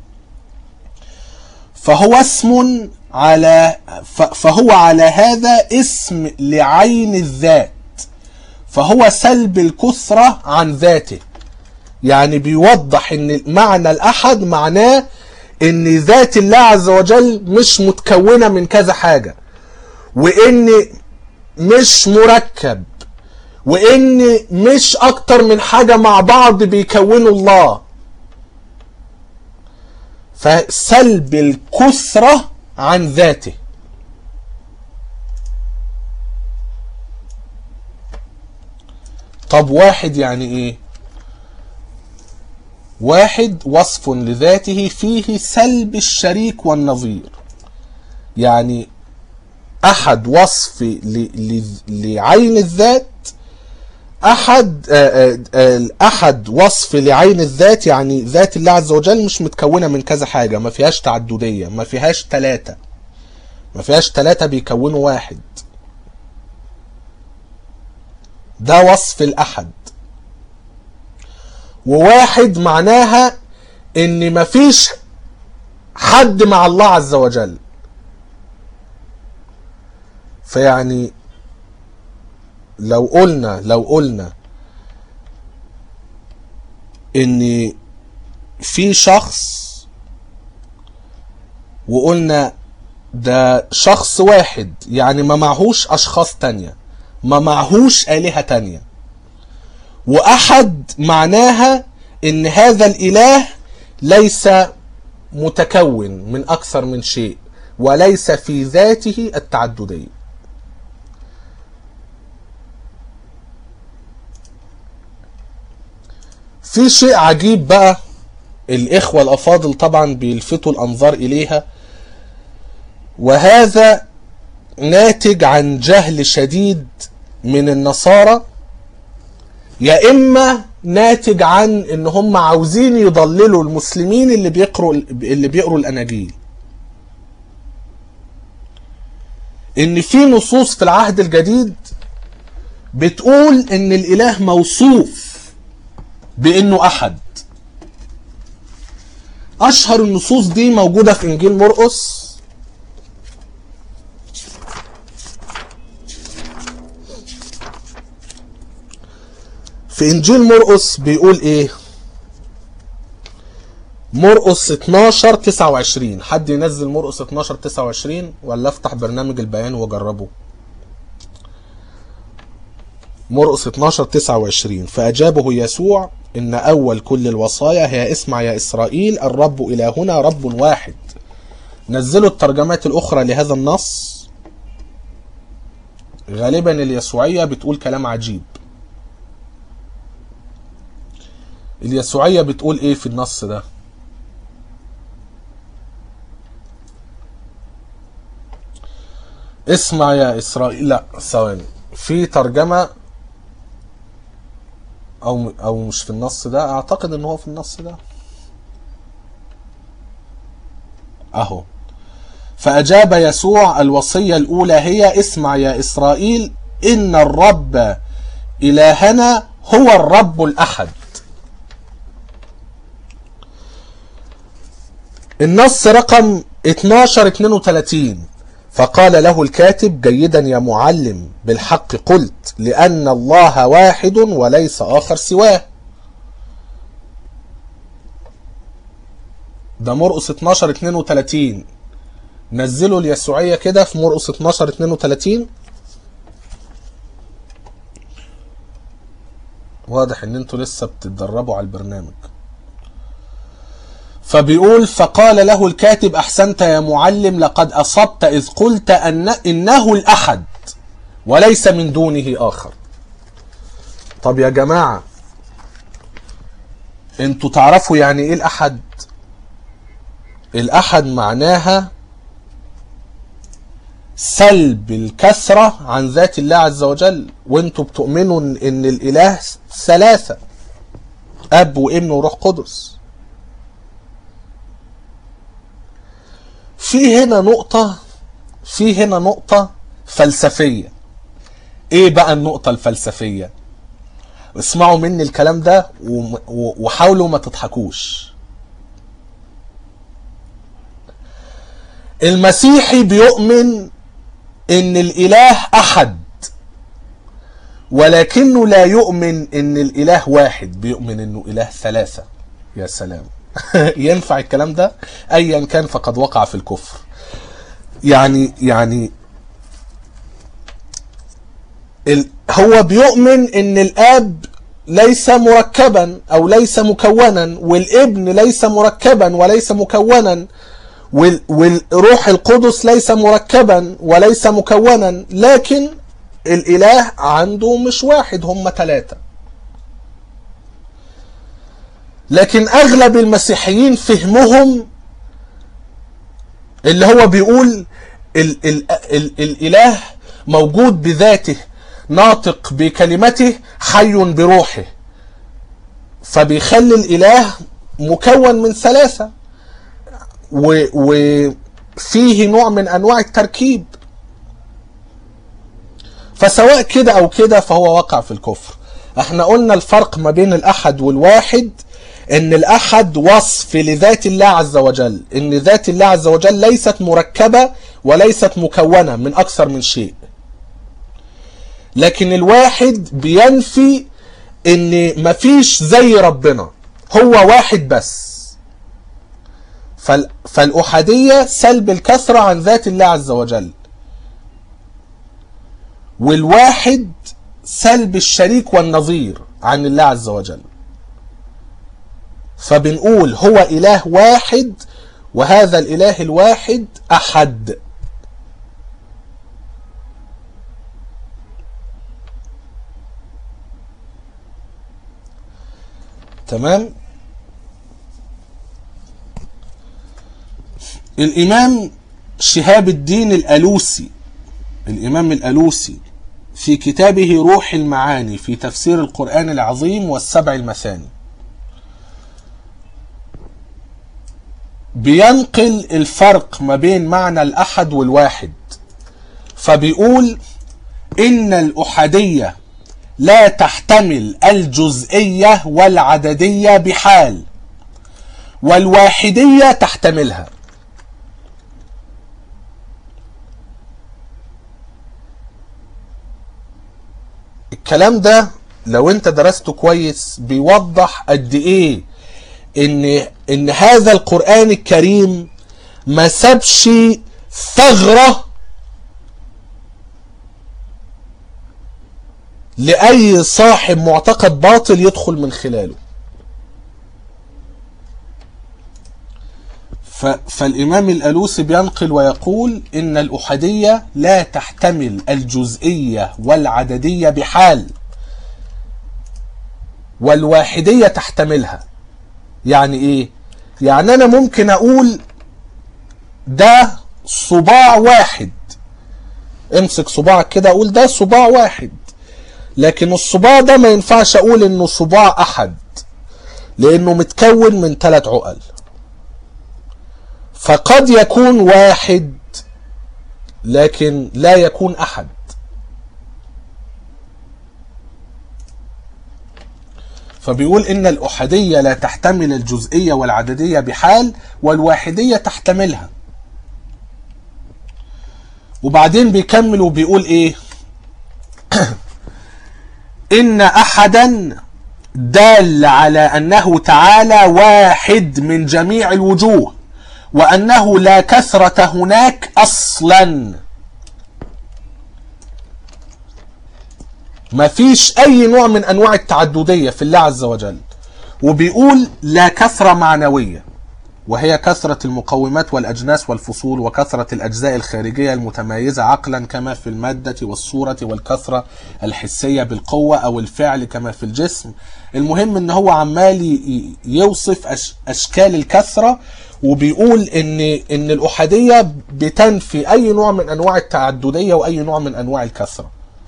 فهو اسم على فهو على هذا اسم لعين الذات فهو سلب الكثرة عن ذاته يعني بيوضح ان معنى الأحد معناه ان ذات الله عز وجل مش متكونة من كذا حاجة وان مش مركب وان مش اكتر من حاجة مع بعض بيكونوا الله فسلب الكثرة عن ذاته طب واحد يعني ايه واحد وصف لذاته فيه سلب الشريك والنظير يعني احد وصف لعين الذات احد احد وصف لعين الذات يعني ذات الله عز وجل مش متكونه من كذا حاجه ما فيهاش تعدديه ما فيهاش ثلاثه ما فيهاش ثلاثه بيكونوا واحد ده وصف الاحد وواحد معناها ان مفيش حد مع الله عز وجل فيعني لو قلنا لو قلنا ان في شخص وقلنا ده شخص واحد يعني ما معهوش اشخاص تانية ما معهوش آلهة تانية وأحد معناها إن هذا الإله ليس متكون من أكثر من شيء وليس في ذاته التعددية في شيء عجيب بقى الإخوة الأفاضل طبعا بيلفتوا الأنظار إليها وهذا ناتج عن جهل شديد من النصارى يا اما ناتج عن ان هم عاوزين يضللوا المسلمين اللي بيقروا اللي بيقروا الاناجيل ان في نصوص في العهد الجديد بتقول ان الاله موصوف بانه احد اشهر النصوص دي موجوده في انجيل مرقس في انجيل مرقس بيقول ايه مرقس 12 29 حد ينزل مرقس 12 29 ولا افتح برنامج البيان واجربه مرقس 12 29 فأجابه يسوع إن أول كل الوصايا هي اسمع يا إسرائيل الرب إلهنا رب واحد نزلوا الترجمات الأخرى لهذا النص غالبا اليسوعية بتقول كلام عجيب اليسوعية بتقول ايه في النص ده اسمع يا اسرائيل لا ثواني في ترجمة او او مش في النص ده اعتقد ان هو في النص ده اهو فاجاب يسوع الوصية الاولى هي اسمع يا اسرائيل ان الرب الهنا هو الرب الاحد النص رقم 12 32 فقال له الكاتب جيدا يا معلم بالحق قلت لأن الله واحد وليس آخر سواه ده مرقس 12 32 نزلوا اليسوعية كده في مرقس 12 32 واضح ان انتوا لسه بتتدربوا على البرنامج فبيقول فقال له الكاتب احسنت يا معلم لقد اصبت اذ قلت ان انه الاحد وليس من دونه اخر طب يا جماعه انتوا تعرفوا يعني ايه الاحد الاحد معناها سلب الكثرة عن ذات الله عز وجل وانتوا بتؤمنوا ان الاله ثلاثة اب وابن وروح قدس في هنا نقطة في هنا نقطة فلسفية ايه بقى النقطة الفلسفية اسمعوا مني الكلام ده وحاولوا ما تضحكوش المسيحي بيؤمن ان الاله احد ولكنه لا يؤمن ان الاله واحد بيؤمن انه اله ثلاثة يا سلام ينفع الكلام ده ايا كان فقد وقع في الكفر يعني يعني ال هو بيؤمن ان الاب ليس مركبا او ليس مكونا والابن ليس مركبا وليس مكونا والروح القدس ليس مركبا وليس مكونا لكن الاله عنده مش واحد هم ثلاثة لكن اغلب المسيحيين فهمهم اللي هو بيقول ال ال ال الاله موجود بذاته ناطق بكلمته حي بروحه فبيخلي الاله مكون من ثلاثه وفيه نوع من انواع التركيب فسواء كده او كده فهو وقع في الكفر احنا قلنا الفرق ما بين الاحد والواحد ان الاحد وصف لذات الله عز وجل ان ذات الله عز وجل ليست مركبة وليست مكونة من اكثر من شيء لكن الواحد بينفي ان مفيش زي ربنا هو واحد بس فالأحادية سلب الكثرة عن ذات الله عز وجل والواحد سلب الشريك والنظير عن الله عز وجل فبنقول هو إله واحد وهذا الإله الواحد أحد تمام الإمام شهاب الدين الألوسي الإمام الألوسي في كتابه روح المعاني في تفسير القرآن العظيم والسبع المثاني بينقل الفرق ما بين معنى الأحد والواحد فبيقول إن الأحدية لا تحتمل الجزئية والعددية بحال والواحدية تحتملها الكلام ده لو انت درسته كويس بيوضح قد ايه ان ان هذا القرآن الكريم ما سابش ثغرة لأي صاحب معتقد باطل يدخل من خلاله فالإمام الألوسي بينقل ويقول إن الأحدية لا تحتمل الجزئية والعددية بحال والواحدية تحتملها يعني إيه؟ يعني أنا ممكن أقول ده صباع واحد امسك صباعك كده أقول ده صباع واحد لكن الصباع ده ما ينفعش أقول إنه صباع أحد لأنه متكون من ثلاث عقل فقد يكون واحد لكن لا يكون احد فبيقول ان الاحاديه لا تحتمل الجزئيه والعدديه بحال والواحديه تحتملها وبعدين بيكمل وبيقول ايه ان احدا دال على انه تعالى واحد من جميع الوجوه وانه لا كثرة هناك اصلا ما فيش اي نوع من انواع التعددية في الله عز وجل وبيقول لا كثرة معنوية وهي كثرة المقومات والأجناس والفصول وكثرة الأجزاء الخارجية المتميزة عقلا كما في المادة والصورة والكثرة الحسية بالقوة أو الفعل كما في الجسم المهم ان هو عمال ي- يوصف أش أشكال الكثرة وبيقول ان ان الأحادية بتنفي أي نوع من أنواع التعددية وأي نوع من أنواع الكثرة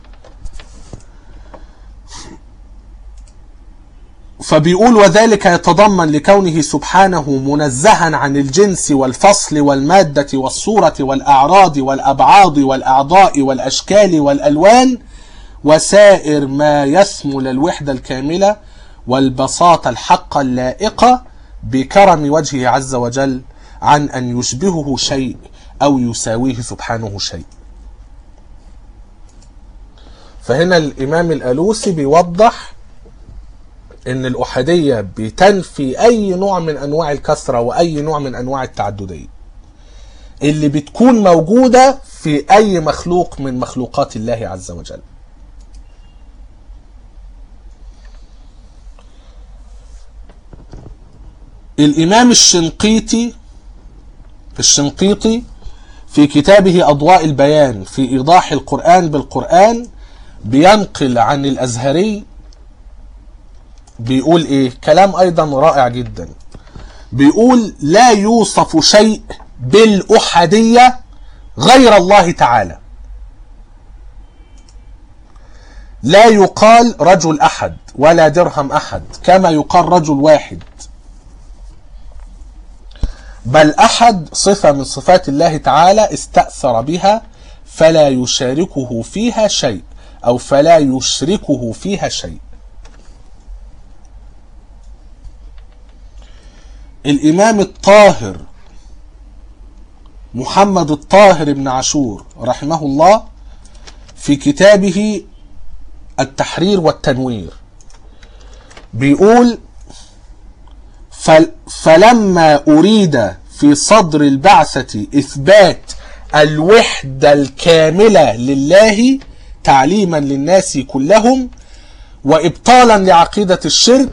فبيقول وذلك يتضمن لكونه سبحانه منزها عن الجنس والفصل والمادة والصورة والأعراض والأبعاض والأعضاء والأشكال والألوان وسائر ما يثمل الوحدة الكاملة والبساطة الحقة اللائقة بكرم وجهه عز وجل عن أن يشبهه شيء أو يساويه سبحانه شيء فهنا الإمام الألوسي بيوضح ان الاحاديه بتنفي اي نوع من انواع الكثره واي نوع من انواع التعدديه اللي بتكون موجوده في اي مخلوق من مخلوقات الله عز وجل الامام الشنقيطي الشنقيطي في كتابه اضواء البيان في ايضاح القران بالقران بينقل عن الازهري بيقول ايه كلام ايضا رائع جدا بيقول لا يوصف شيء بالاحاديه غير الله تعالى لا يقال رجل احد ولا درهم احد كما يقال رجل واحد بل احد صفه من صفات الله تعالى استاثر بها فلا يشاركه فيها شيء او فلا يشركه فيها شيء الإمام الطاهر محمد الطاهر بن عاشور رحمه الله في كتابه التحرير والتنوير بيقول فل فلما أريد في صدر البعثة إثبات الوحدة الكاملة لله تعليما للناس كلهم وإبطالا لعقيدة الشرك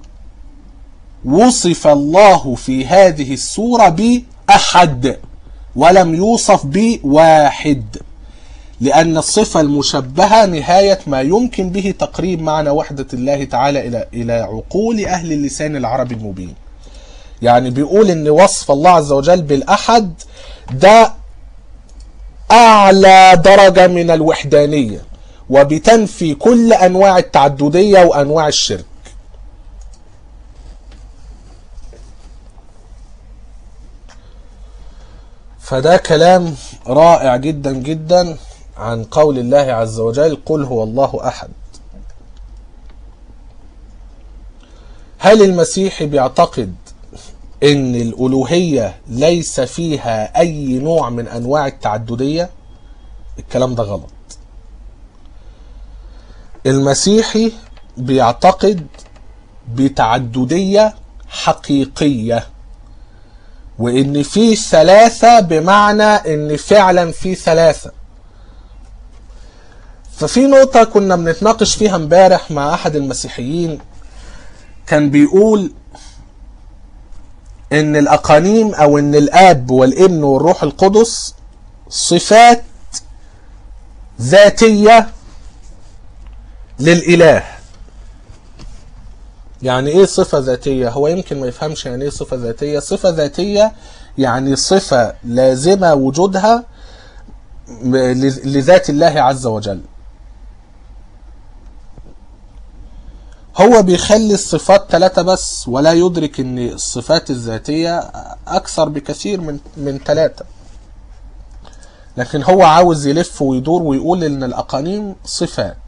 وصف الله في هذه السورة بأحد ولم يوصف بواحد لأن الصفة المشبهة نهاية ما يمكن به تقريب معنى وحدة الله تعالى إلى إلى عقول أهل اللسان العربي المبين. يعني بيقول إن وصف الله عز وجل بالأحد ده أعلى درجة من الوحدانية وبتنفي كل أنواع التعددية وأنواع الشرك. فده كلام رائع جدا جدا عن قول الله عز وجل قل هو الله احد هل المسيحي بيعتقد ان الالوهيه ليس فيها اي نوع من انواع التعدديه الكلام ده غلط المسيحي بيعتقد بتعدديه حقيقيه وان في ثلاثة بمعنى ان فعلا في ثلاثة ففي نقطة كنا بنتناقش فيها امبارح مع احد المسيحيين كان بيقول ان الاقانيم او ان الاب والابن والروح القدس صفات ذاتية للاله يعني ايه صفة ذاتية هو يمكن ما يفهمش يعني ايه صفة ذاتية صفة ذاتية يعني صفة لازمة وجودها لذات الله عز وجل هو بيخلي الصفات ثلاثة بس ولا يدرك ان الصفات الذاتية اكثر بكثير من من ثلاثة لكن هو عاوز يلف ويدور ويقول ان الاقانيم صفات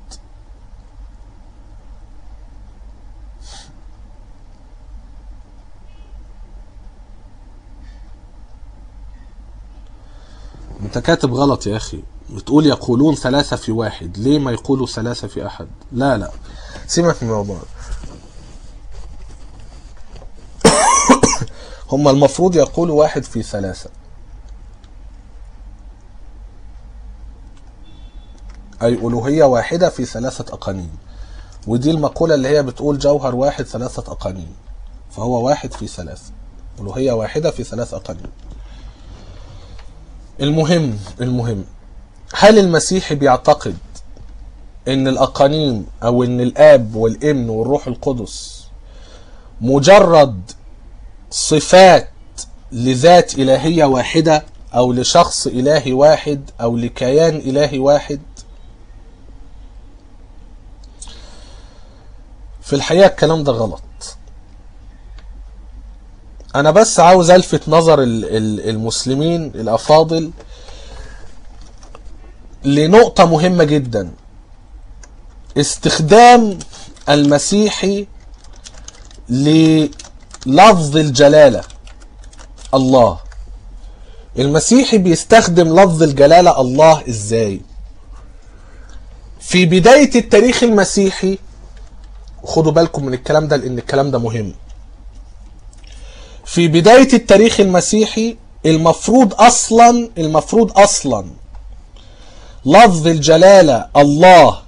انت كاتب غلط يا اخي بتقول يقولون ثلاثة في واحد ليه ما يقولوا ثلاثة في احد لا لا سيبك من الموضوع هم المفروض يقولوا واحد في ثلاثة أي ألوهية واحدة في ثلاثة أقانيم ودي المقولة اللي هي بتقول جوهر واحد ثلاثة أقانيم فهو واحد في ثلاثة ألوهية واحدة في ثلاث أقانيم المهم المهم هل المسيحي بيعتقد ان الأقانيم أو ان الآب والابن والروح القدس مجرد صفات لذات إلهية واحدة أو لشخص إلهي واحد أو لكيان إلهي واحد في الحقيقة الكلام ده غلط أنا بس عاوز ألفت نظر ال- ال- المسلمين الأفاضل لنقطة مهمة جدا استخدام المسيحي للفظ الجلالة الله المسيحي بيستخدم لفظ الجلالة الله ازاي في بداية التاريخ المسيحي خدوا بالكم من الكلام ده لان الكلام ده مهم في بداية التاريخ المسيحي المفروض اصلا المفروض اصلا لفظ الجلالة الله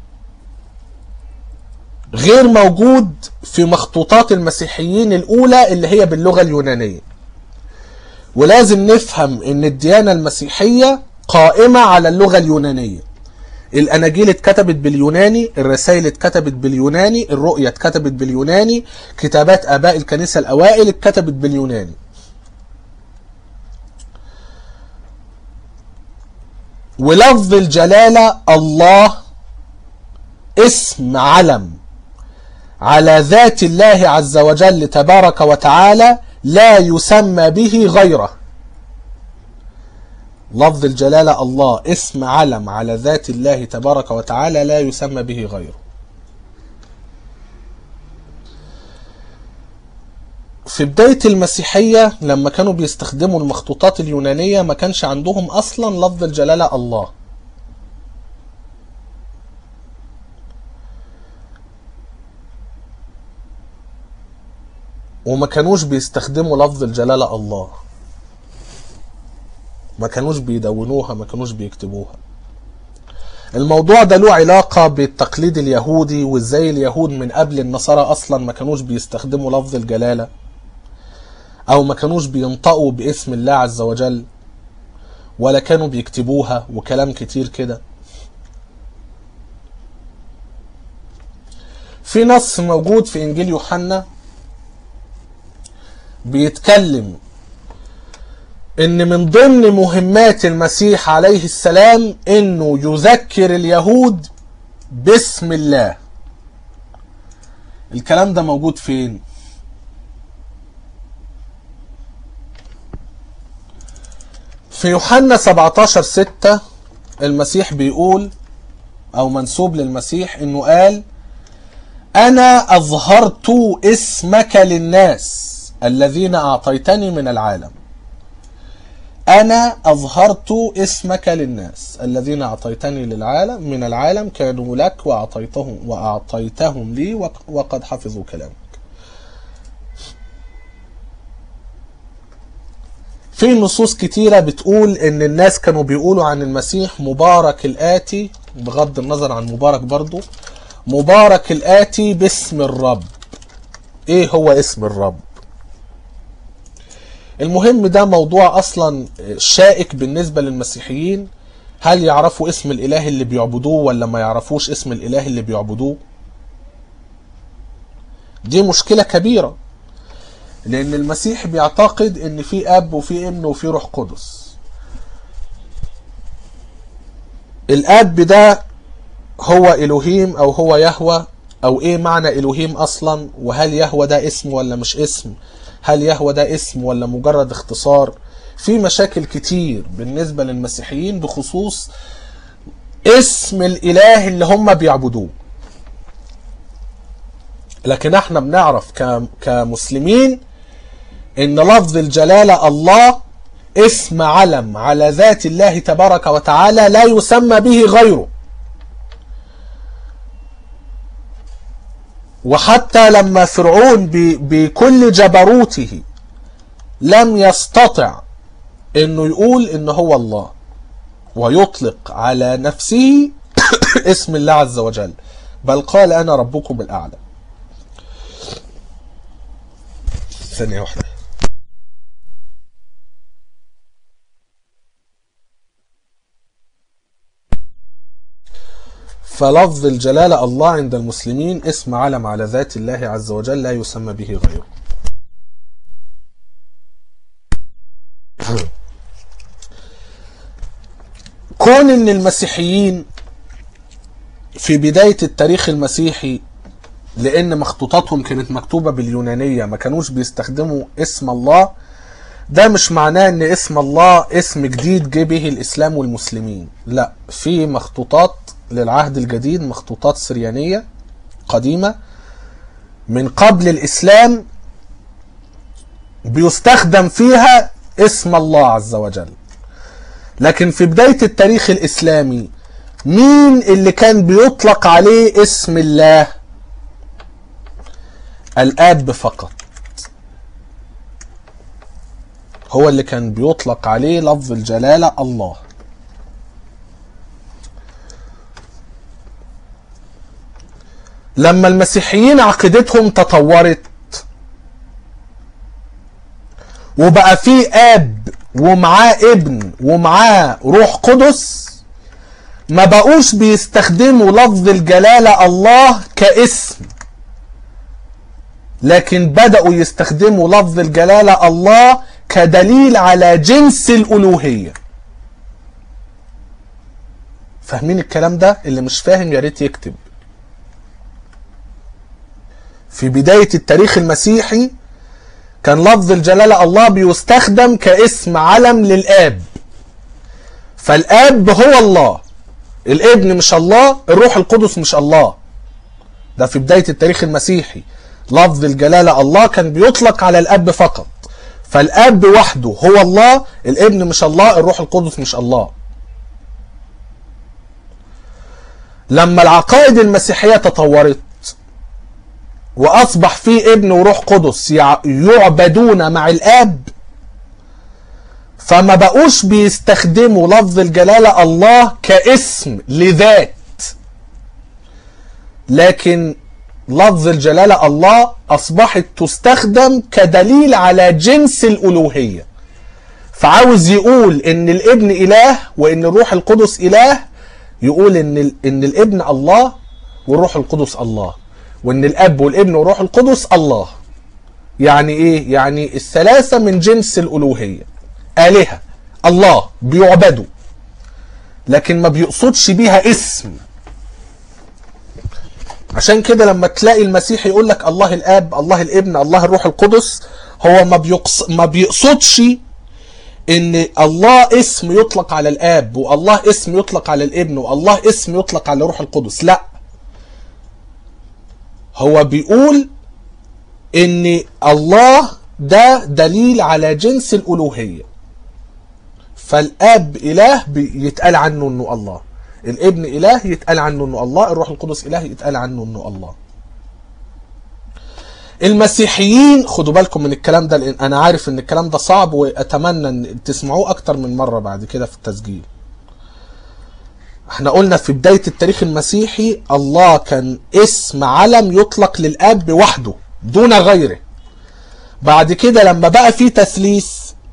غير موجود في مخطوطات المسيحيين الأولى اللي هي باللغة اليونانية ولازم نفهم ان الديانة المسيحية قائمة على اللغة اليونانية الأناجيل اتكتبت باليوناني الرسائل اتكتبت باليوناني الرؤية اتكتبت باليوناني كتابات آباء الكنيسة الأوائل اتكتبت باليوناني ولفظ الجلالة الله اسم علم على ذات الله عز وجل تبارك وتعالى لا يسمى به غيره لفظ الجلالة الله اسم علم على ذات الله تبارك وتعالى لا يسمى به غيره في بداية المسيحية لما كانوا بيستخدموا المخطوطات اليونانية ما كانش عندهم أصلا لفظ الجلالة الله وما كانوش بيستخدموا لفظ الجلالة الله ما كانوش بيدونوها ما كانوش بيكتبوها الموضوع ده له علاقة بالتقليد اليهودي وازاي اليهود من قبل النصارى اصلا ما كانوش بيستخدموا لفظ الجلالة او ما كانوش بينطقوا باسم الله عز وجل ولا كانوا بيكتبوها وكلام كتير كده في نص موجود في انجيل يوحنا بيتكلم ان من ضمن مهمات المسيح عليه السلام انه يذكر اليهود باسم الله الكلام ده موجود فين في يوحنا 17 6 المسيح بيقول او منسوب للمسيح انه قال انا اظهرت اسمك للناس الذين اعطيتني من العالم أنا أظهرت اسمك للناس الذين أعطيتني للعالم من العالم كانوا لك وأعطيتهم وأعطيتهم لي وق- وقد حفظوا كلامك. في نصوص كتيرة بتقول إن الناس كانوا بيقولوا عن المسيح مبارك الآتي بغض النظر عن مبارك برضو مبارك الآتي باسم الرب. إيه هو اسم الرب؟ المهم ده موضوع اصلا شائك بالنسبه للمسيحيين هل يعرفوا اسم الاله اللي بيعبدوه ولا ما يعرفوش اسم الاله اللي بيعبدوه دي مشكله كبيره لان المسيح بيعتقد ان في اب وفي ابن وفي روح قدس الاب ده هو الوهيم او هو يهوى او ايه معنى الوهيم اصلا وهل يهوى ده اسم ولا مش اسم هل يهوى ده اسم ولا مجرد اختصار في مشاكل كتير بالنسبة للمسيحيين بخصوص اسم الاله اللي هم بيعبدوه لكن احنا بنعرف ك- كمسلمين ان لفظ الجلالة الله اسم علم على ذات الله تبارك وتعالى لا يسمى به غيره وحتى لما فرعون ب- بكل جبروته لم يستطع انه يقول ان هو الله ويطلق على نفسه اسم الله عز وجل بل قال انا ربكم الاعلى ثانية واحدة فلفظ الجلالة الله عند المسلمين اسم علم على ذات الله عز وجل لا يسمى به غيره كون ان المسيحيين في بداية التاريخ المسيحي لان مخطوطاتهم كانت مكتوبة باليونانية ما كانوش بيستخدموا اسم الله ده مش معناه ان اسم الله اسم جديد جه به الاسلام والمسلمين لا في مخطوطات للعهد الجديد مخطوطات سريانية قديمة من قبل الاسلام بيستخدم فيها اسم الله عز وجل لكن في بداية التاريخ الاسلامي مين اللي كان بيطلق عليه اسم الله الاب فقط هو اللي كان بيطلق عليه لفظ الجلالة الله لما المسيحيين عقيدتهم تطورت وبقى فيه اب ومعاه ابن ومعاه روح قدس ما بقوش بيستخدموا لفظ الجلالة الله كاسم لكن بدأوا يستخدموا لفظ الجلالة الله كدليل على جنس الألوهية فاهمين الكلام ده اللي مش فاهم يا ريت يكتب في بداية التاريخ المسيحي كان لفظ الجلالة الله بيستخدم كاسم علم للآب فالآب هو الله الابن مش الله الروح القدس مش الله ده في بداية التاريخ المسيحي لفظ الجلالة الله كان بيطلق على الأب فقط فالأب وحده هو الله الابن مش الله الروح القدس مش الله لما العقائد المسيحية تطورت وأصبح في ابن وروح قدس يع- يعبدون مع الآب فما بقوش بيستخدموا لفظ الجلالة الله كاسم لذات لكن لفظ الجلالة الله أصبحت تستخدم كدليل على جنس الألوهية فعاوز يقول إن الابن إله وإن الروح القدس إله يقول إن ال- إن الابن الله والروح القدس الله وإن الأب والابن والروح القدس الله يعني إيه؟ يعني الثلاثة من جنس الألوهية آلهة الله بيعبدوا لكن ما بيقصدش بيها اسم عشان كده لما تلاقي المسيح يقول لك الله الاب الله الابن الله الروح القدس هو ما بيقص ما بيقصدش ان الله اسم يطلق على الاب والله اسم يطلق على الابن والله اسم يطلق على الروح القدس لا هو بيقول ان الله ده دليل على جنس الالوهيه فالاب اله يتقال عنه انه الله الابن اله يتقال عنه انه الله الروح القدس اله يتقال عنه انه الله المسيحيين خدوا بالكم من الكلام ده لان انا عارف ان الكلام ده صعب واتمنى ان تسمعوه اكتر من مره بعد كده في التسجيل احنا قلنا في بدايه التاريخ المسيحي الله كان اسم علم يطلق للاب وحده دون غيره بعد كده لما بقى في تثليث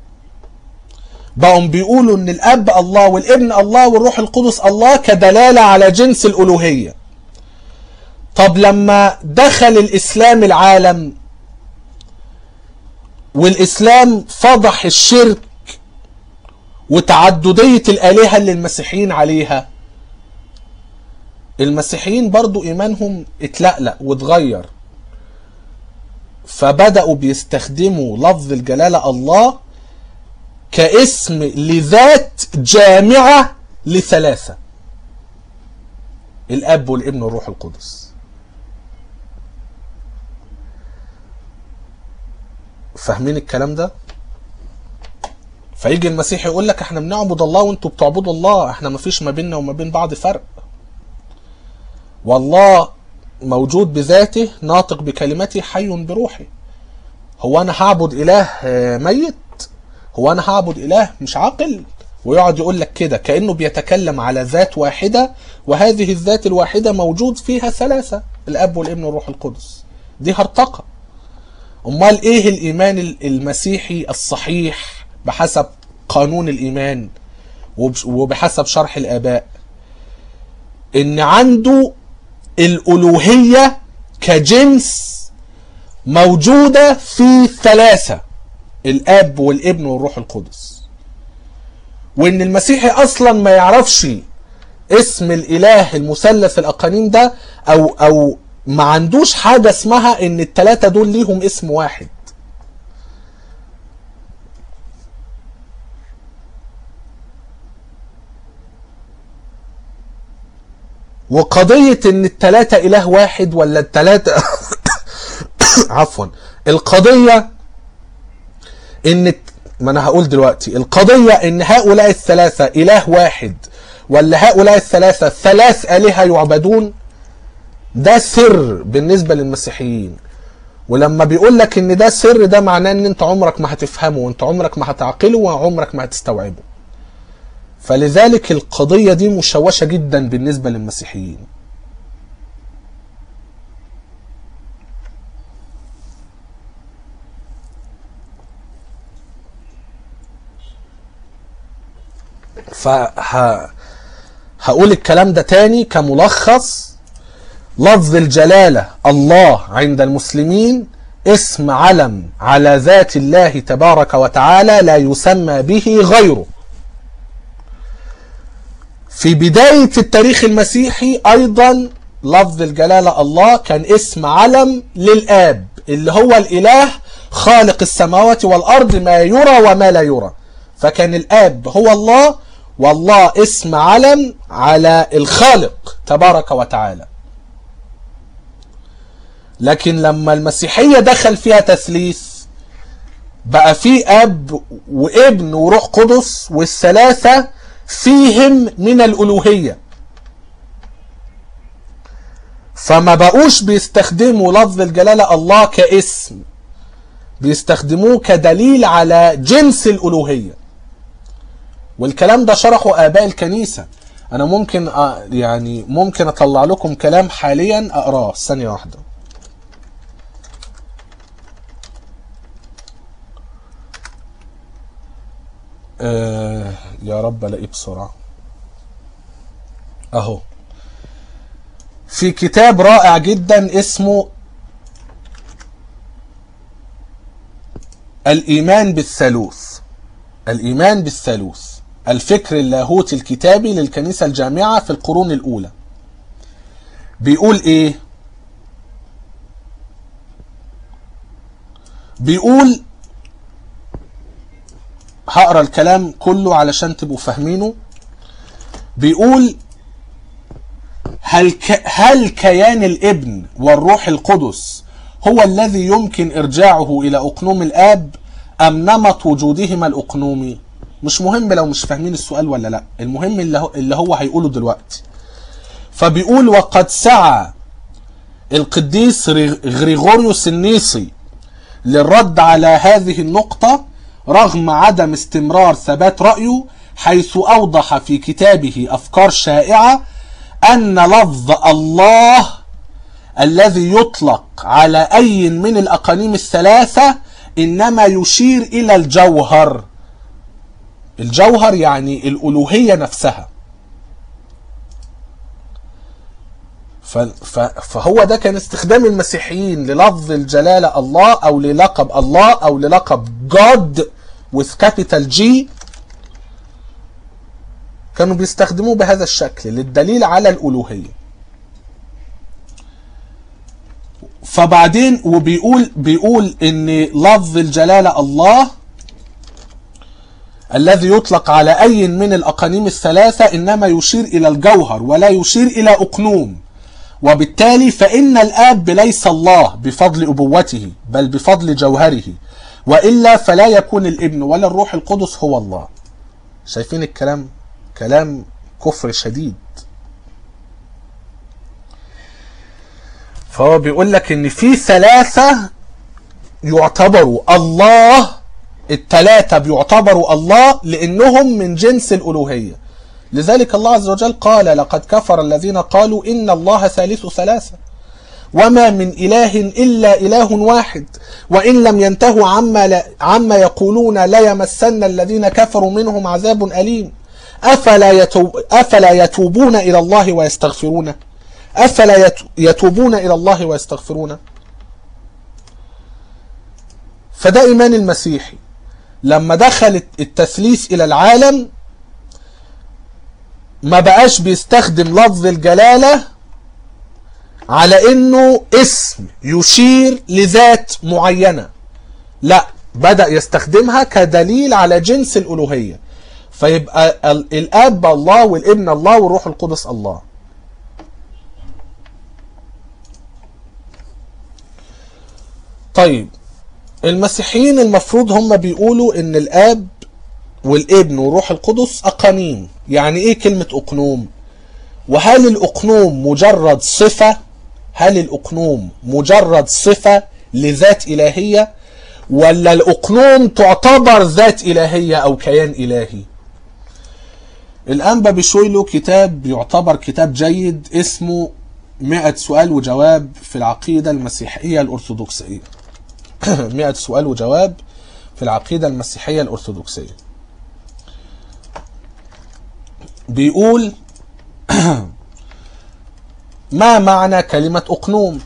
بقوا بيقولوا ان الاب الله والابن الله والروح القدس الله كدلاله على جنس الالوهيه طب لما دخل الاسلام العالم والاسلام فضح الشرك وتعدديه الالهه اللي المسيحيين عليها المسيحيين برضو ايمانهم اتلقلق واتغير فبداوا بيستخدموا لفظ الجلاله الله كاسم لذات جامعة لثلاثة الأب والابن والروح القدس فاهمين الكلام ده فيجي المسيح يقول لك احنا بنعبد الله وانتوا بتعبدوا الله احنا ما فيش ما بيننا وما بين بعض فرق والله موجود بذاته ناطق بكلمته حي بروحه هو انا هعبد اله آه، ميت هو انا هعبد اله مش عاقل ويقعد يقول لك كده كانه بيتكلم على ذات واحده وهذه الذات الواحده موجود فيها ثلاثه الاب والابن والروح القدس دي هرطقه امال ايه الايمان المسيحي الصحيح بحسب قانون الايمان وبش- وبحسب شرح الاباء ان عنده الالوهيه كجنس موجوده في ثلاثه الاب والابن والروح القدس وان المسيحي اصلا ما يعرفش اسم الاله المثلث الاقانيم ده او او ما عندوش حاجه اسمها ان الثلاثه دول ليهم اسم واحد وقضية ان التلاتة اله واحد ولا التلاتة عفوا القضية ان ما انا هقول دلوقتي القضية ان هؤلاء الثلاثة اله واحد ولا هؤلاء الثلاثة ثلاث الهة يعبدون ده سر بالنسبة للمسيحيين ولما بيقول لك ان ده سر ده معناه ان انت عمرك ما هتفهمه وانت عمرك ما هتعقله وعمرك ما هتستوعبه فلذلك القضية دي مشوشة جدا بالنسبة للمسيحيين فه... هقول الكلام ده تاني كملخص لفظ الجلالة الله عند المسلمين اسم علم على ذات الله تبارك وتعالى لا يسمى به غيره في بداية التاريخ المسيحي أيضا لفظ الجلالة الله كان اسم علم للآب اللي هو الإله خالق السماوات والأرض ما يرى وما لا يرى فكان الآب هو الله والله اسم علم على الخالق تبارك وتعالى لكن لما المسيحية دخل فيها تثليث بقى في أب وابن وروح قدس والثلاثة فيهم من الألوهية فما بقوش بيستخدموا لفظ الجلالة الله كاسم بيستخدموه كدليل على جنس الألوهية والكلام ده شرحه آباء الكنيسة أنا ممكن أ... يعني ممكن أطلع لكم كلام حاليا أقراه ثانية واحدة آه يا رب الاقيه بسرعه اهو في كتاب رائع جدا اسمه الايمان بالثالوث الايمان بالثالوث الفكر اللاهوتي الكتابي للكنيسه الجامعه في القرون الاولى بيقول ايه بيقول هقرا الكلام كله علشان تبقوا فاهمينه بيقول هل ك... هل كيان الابن والروح القدس هو الذي يمكن ارجاعه الى اقنوم الاب ام نمط وجودهما الاقنومي مش مهم لو مش فاهمين السؤال ولا لا المهم اللي هو, اللي هو هيقوله دلوقتي فبيقول وقد سعى القديس غريغوريوس النيسي للرد على هذه النقطه رغم عدم استمرار ثبات رأيه حيث أوضح في كتابه أفكار شائعة أن لفظ الله الذي يطلق على أي من الأقانيم الثلاثة إنما يشير إلى الجوهر الجوهر يعني الألوهية نفسها فهو ده كان استخدام المسيحيين للفظ الجلالة الله أو للقب الله أو للقب God with capital G كانوا بيستخدموه بهذا الشكل للدليل على الألوهية فبعدين وبيقول بيقول ان لفظ الجلالة الله الذي يطلق على أي من الأقانيم الثلاثة إنما يشير إلى الجوهر ولا يشير إلى أقنوم وبالتالي فإن الآب ليس الله بفضل أبوته بل بفضل جوهره وإلا فلا يكون الابن ولا الروح القدس هو الله شايفين الكلام كلام كفر شديد فهو بيقول لك ان في ثلاثة يعتبروا الله الثلاثة بيعتبروا الله لانهم من جنس الالوهية لذلك الله عز وجل قال لقد كفر الذين قالوا ان الله ثالث ثلاثة وما من اله الا اله واحد وان لم ينتهوا عما لا عما يقولون ليمسن الذين كفروا منهم عذاب اليم افلا يتوب افلا يتوبون الى الله ويستغفرونه افلا يتوبون الى الله ويستغفرونه فده ايمان المسيحي لما دخل التثليث الى العالم ما بقاش بيستخدم لفظ الجلاله على انه اسم يشير لذات معينه لا بدا يستخدمها كدليل على جنس الالوهيه فيبقى الاب الله والابن الله والروح القدس الله طيب المسيحيين المفروض هم بيقولوا ان الاب والابن والروح القدس اقانيم يعني ايه كلمه اقنوم وهل الاقنوم مجرد صفه هل الأقنوم مجرد صفة لذات إلهية ولا الأقنوم تعتبر ذات إلهية أو كيان إلهي الأنبا بشوي له كتاب يعتبر كتاب جيد اسمه مئة سؤال وجواب في العقيدة المسيحية الأرثوذكسية مئة سؤال وجواب في العقيدة المسيحية الأرثوذكسية بيقول ما معنى كلمة أقنوم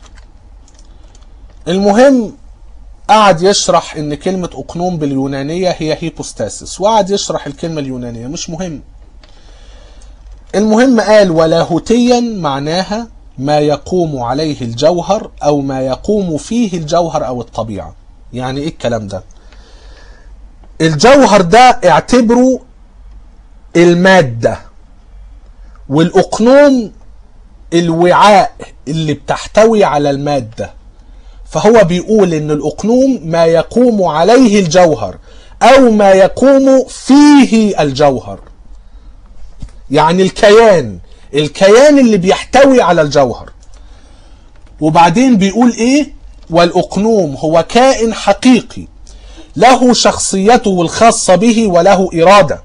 المهم قعد يشرح ان كلمة أقنوم باليونانية هي هيبوستاسيس وقعد يشرح الكلمة اليونانية مش مهم المهم قال ولاهوتيا معناها ما يقوم عليه الجوهر او ما يقوم فيه الجوهر او الطبيعة يعني ايه الكلام ده الجوهر ده اعتبره المادة والأقنوم الوعاء اللي بتحتوي على المادة فهو بيقول ان الأقنوم ما يقوم عليه الجوهر او ما يقوم فيه الجوهر يعني الكيان الكيان اللي بيحتوي على الجوهر وبعدين بيقول ايه والأقنوم هو كائن حقيقي له شخصيته الخاصة به وله إرادة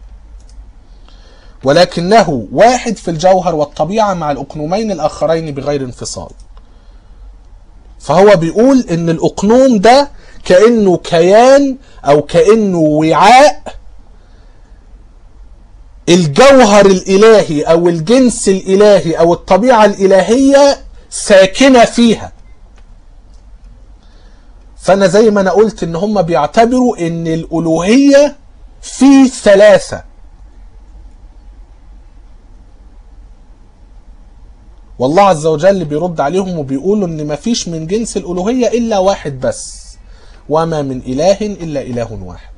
ولكنه واحد في الجوهر والطبيعة مع الأقنومين الآخرين بغير انفصال فهو بيقول ان الأقنوم ده كأنه كيان أو كأنه وعاء الجوهر الإلهي أو الجنس الإلهي أو الطبيعة الإلهية ساكنة فيها فأنا زي ما أنا قلت إن هم بيعتبروا إن الألوهية في ثلاثة والله عز وجل بيرد عليهم وبيقولوا ان مفيش من جنس الالوهيه الا واحد بس وما من اله الا اله واحد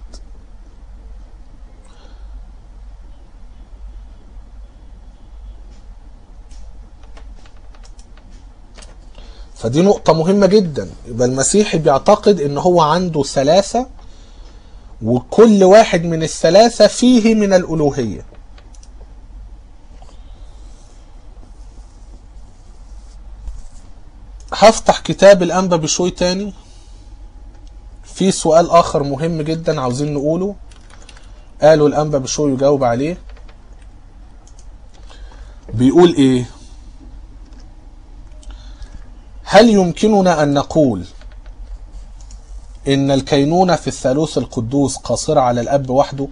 فدي نقطة مهمة جدا يبقى المسيحي بيعتقد ان هو عنده ثلاثة وكل واحد من الثلاثة فيه من الألوهية هفتح كتاب الأنبا بشوي تاني في سؤال آخر مهم جدا عاوزين نقوله قالوا الأنبا بشوي يجاوب عليه بيقول إيه هل يمكننا أن نقول إن الكينونة في الثالوث القدوس قاصرة على الأب وحده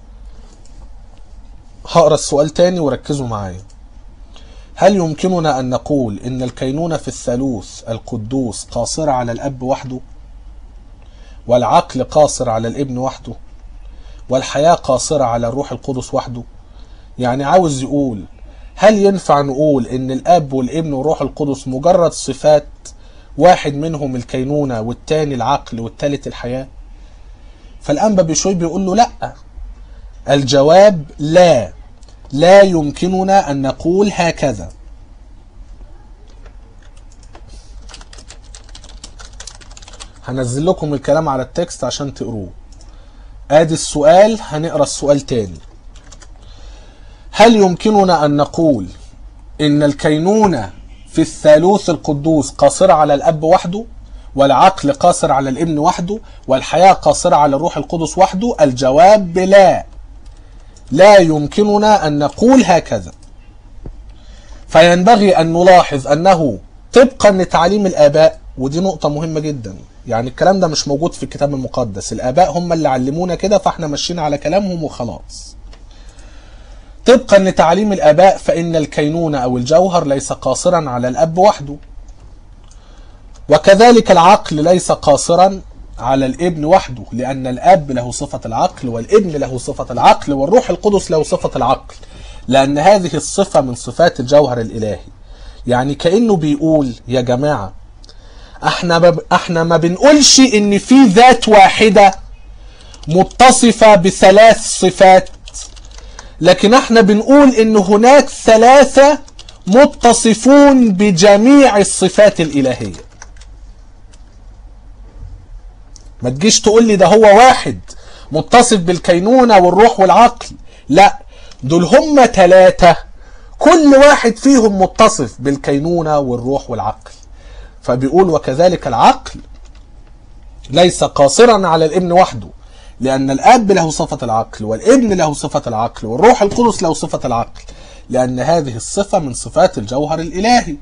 هقرا السؤال تاني وركزوا معايا هل يمكننا أن نقول إن الكينونة في الثالوث القدوس قاصرة على الأب وحده والعقل قاصر على الابن وحده والحياة قاصرة على الروح القدس وحده يعني عاوز يقول هل ينفع نقول إن الأب والابن والروح القدس مجرد صفات واحد منهم الكينونة والتاني العقل والتالت الحياة فالأنبا بشوي بيقول له لأ الجواب لا لا يمكننا أن نقول هكذا هنزل لكم الكلام على التكست عشان تقروه ادي السؤال هنقرا السؤال تاني هل يمكننا ان نقول ان الكينونة في الثالوث القدوس قاصرة على الاب وحده والعقل قاصر على الابن وحده والحياة قاصرة على الروح القدس وحده الجواب بلا لا يمكننا ان نقول هكذا فينبغي ان نلاحظ انه طبقا لتعليم الاباء ودي نقطة مهمة جدا يعني الكلام ده مش موجود في الكتاب المقدس الاباء هم اللي علمونا كده فاحنا ماشيين على كلامهم وخلاص طبقا لتعليم الاباء فان الكينونة او الجوهر ليس قاصرا على الاب وحده وكذلك العقل ليس قاصرا على الابن وحده لان الاب له صفة العقل والابن له صفة العقل والروح القدس له صفة العقل لان هذه الصفة من صفات الجوهر الالهي يعني كانه بيقول يا جماعه احنا ب... احنا ما بنقولش ان في ذات واحده متصفه بثلاث صفات لكن احنا بنقول ان هناك ثلاثه متصفون بجميع الصفات الالهيه ما تجيش تقول لي ده هو واحد متصف بالكينونه والروح والعقل لا دول هم ثلاثه كل واحد فيهم متصف بالكينونه والروح والعقل فبيقول وكذلك العقل ليس قاصرا على الابن وحده لأن الأب له صفة العقل والابن له صفة العقل والروح القدس له صفة العقل لأن هذه الصفة من صفات الجوهر الإلهي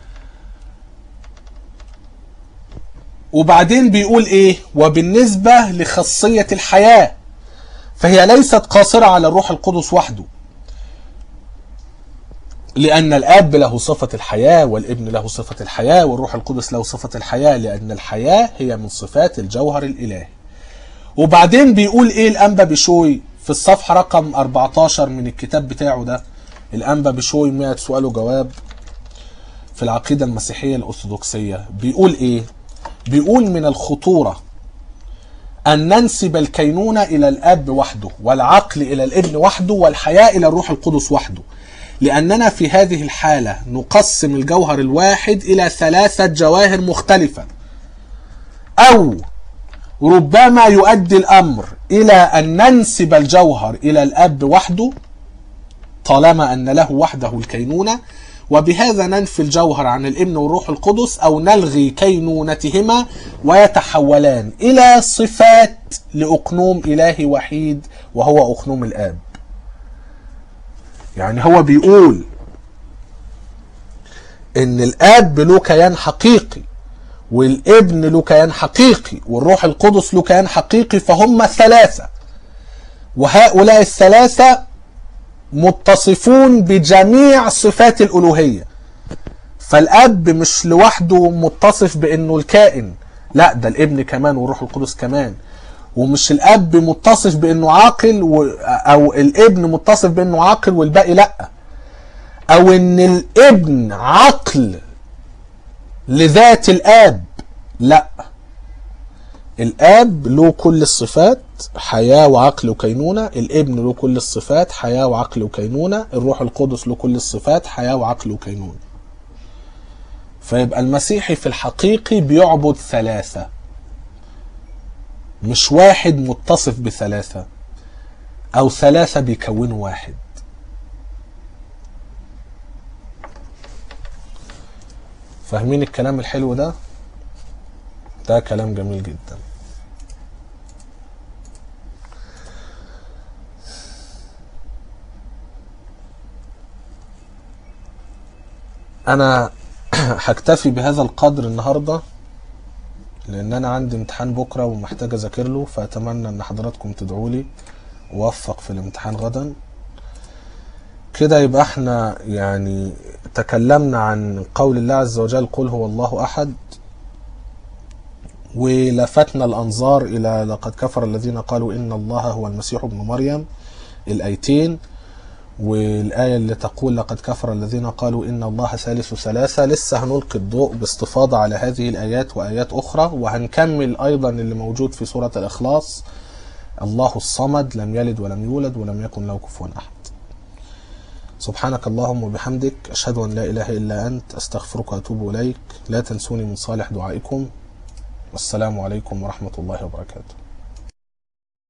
وبعدين بيقول إيه وبالنسبة لخاصية الحياة فهي ليست قاصرة على الروح القدس وحده لأن الأب له صفة الحياة والابن له صفة الحياة والروح القدس له صفة الحياة لأن الحياة هي من صفات الجوهر الإلهي وبعدين بيقول إيه الأنبا بشوي في الصفحة رقم 14 من الكتاب بتاعه ده الأنبا بشوي 100 سؤال وجواب في العقيدة المسيحية الأرثوذكسية بيقول إيه بيقول من الخطورة أن ننسب الكينونة إلى الأب وحده والعقل إلى الابن وحده والحياة إلى الروح القدس وحده لأننا في هذه الحالة نقسم الجوهر الواحد إلى ثلاثة جواهر مختلفة أو ربما يؤدي الأمر إلى أن ننسب الجوهر إلى الأب وحده طالما أن له وحده الكينونة وبهذا ننفي الجوهر عن الابن والروح القدس أو نلغي كينونتهما ويتحولان إلى صفات لأقنوم إلهي وحيد وهو أقنوم الآب يعني هو بيقول ان الاب له كيان حقيقي والابن له كيان حقيقي والروح القدس له كيان حقيقي فهم ثلاثة وهؤلاء الثلاثة متصفون بجميع صفات الألوهية فالأب مش لوحده متصف بأنه الكائن لا ده الابن كمان والروح القدس كمان ومش الاب متصف بانه عاقل و... او الابن متصف بانه عاقل والباقي لا او ان الابن عقل لذات الاب لا الاب له كل الصفات حياة وعقل وكينونة الابن له كل الصفات حياة وعقل وكينونة الروح القدس له كل الصفات حياة وعقل وكينونة فيبقى المسيحي في الحقيقي بيعبد ثلاثة مش واحد متصف بثلاثة أو ثلاثة بيكونوا واحد فاهمين الكلام الحلو ده؟ ده كلام جميل جدا أنا هكتفي بهذا القدر النهارده لان انا عندي امتحان بكره ومحتاج اذاكر له فاتمنى ان حضراتكم تدعوا لي اوفق في الامتحان غدا كده يبقى احنا يعني تكلمنا عن قول الله عز وجل قل هو الله احد ولفتنا الانظار الى لقد كفر الذين قالوا ان الله هو المسيح ابن مريم الايتين والآية اللي تقول لقد كفر الذين قالوا إن الله ثالث ثلاثة لسه هنلقي الضوء باستفاضة على هذه الآيات وآيات أخرى وهنكمل أيضا اللي موجود في سورة الإخلاص الله الصمد لم يلد ولم يولد ولم يكن له كفوا أحد سبحانك اللهم وبحمدك أشهد أن لا إله إلا أنت أستغفرك وأتوب إليك لا تنسوني من صالح دعائكم والسلام عليكم ورحمة الله وبركاته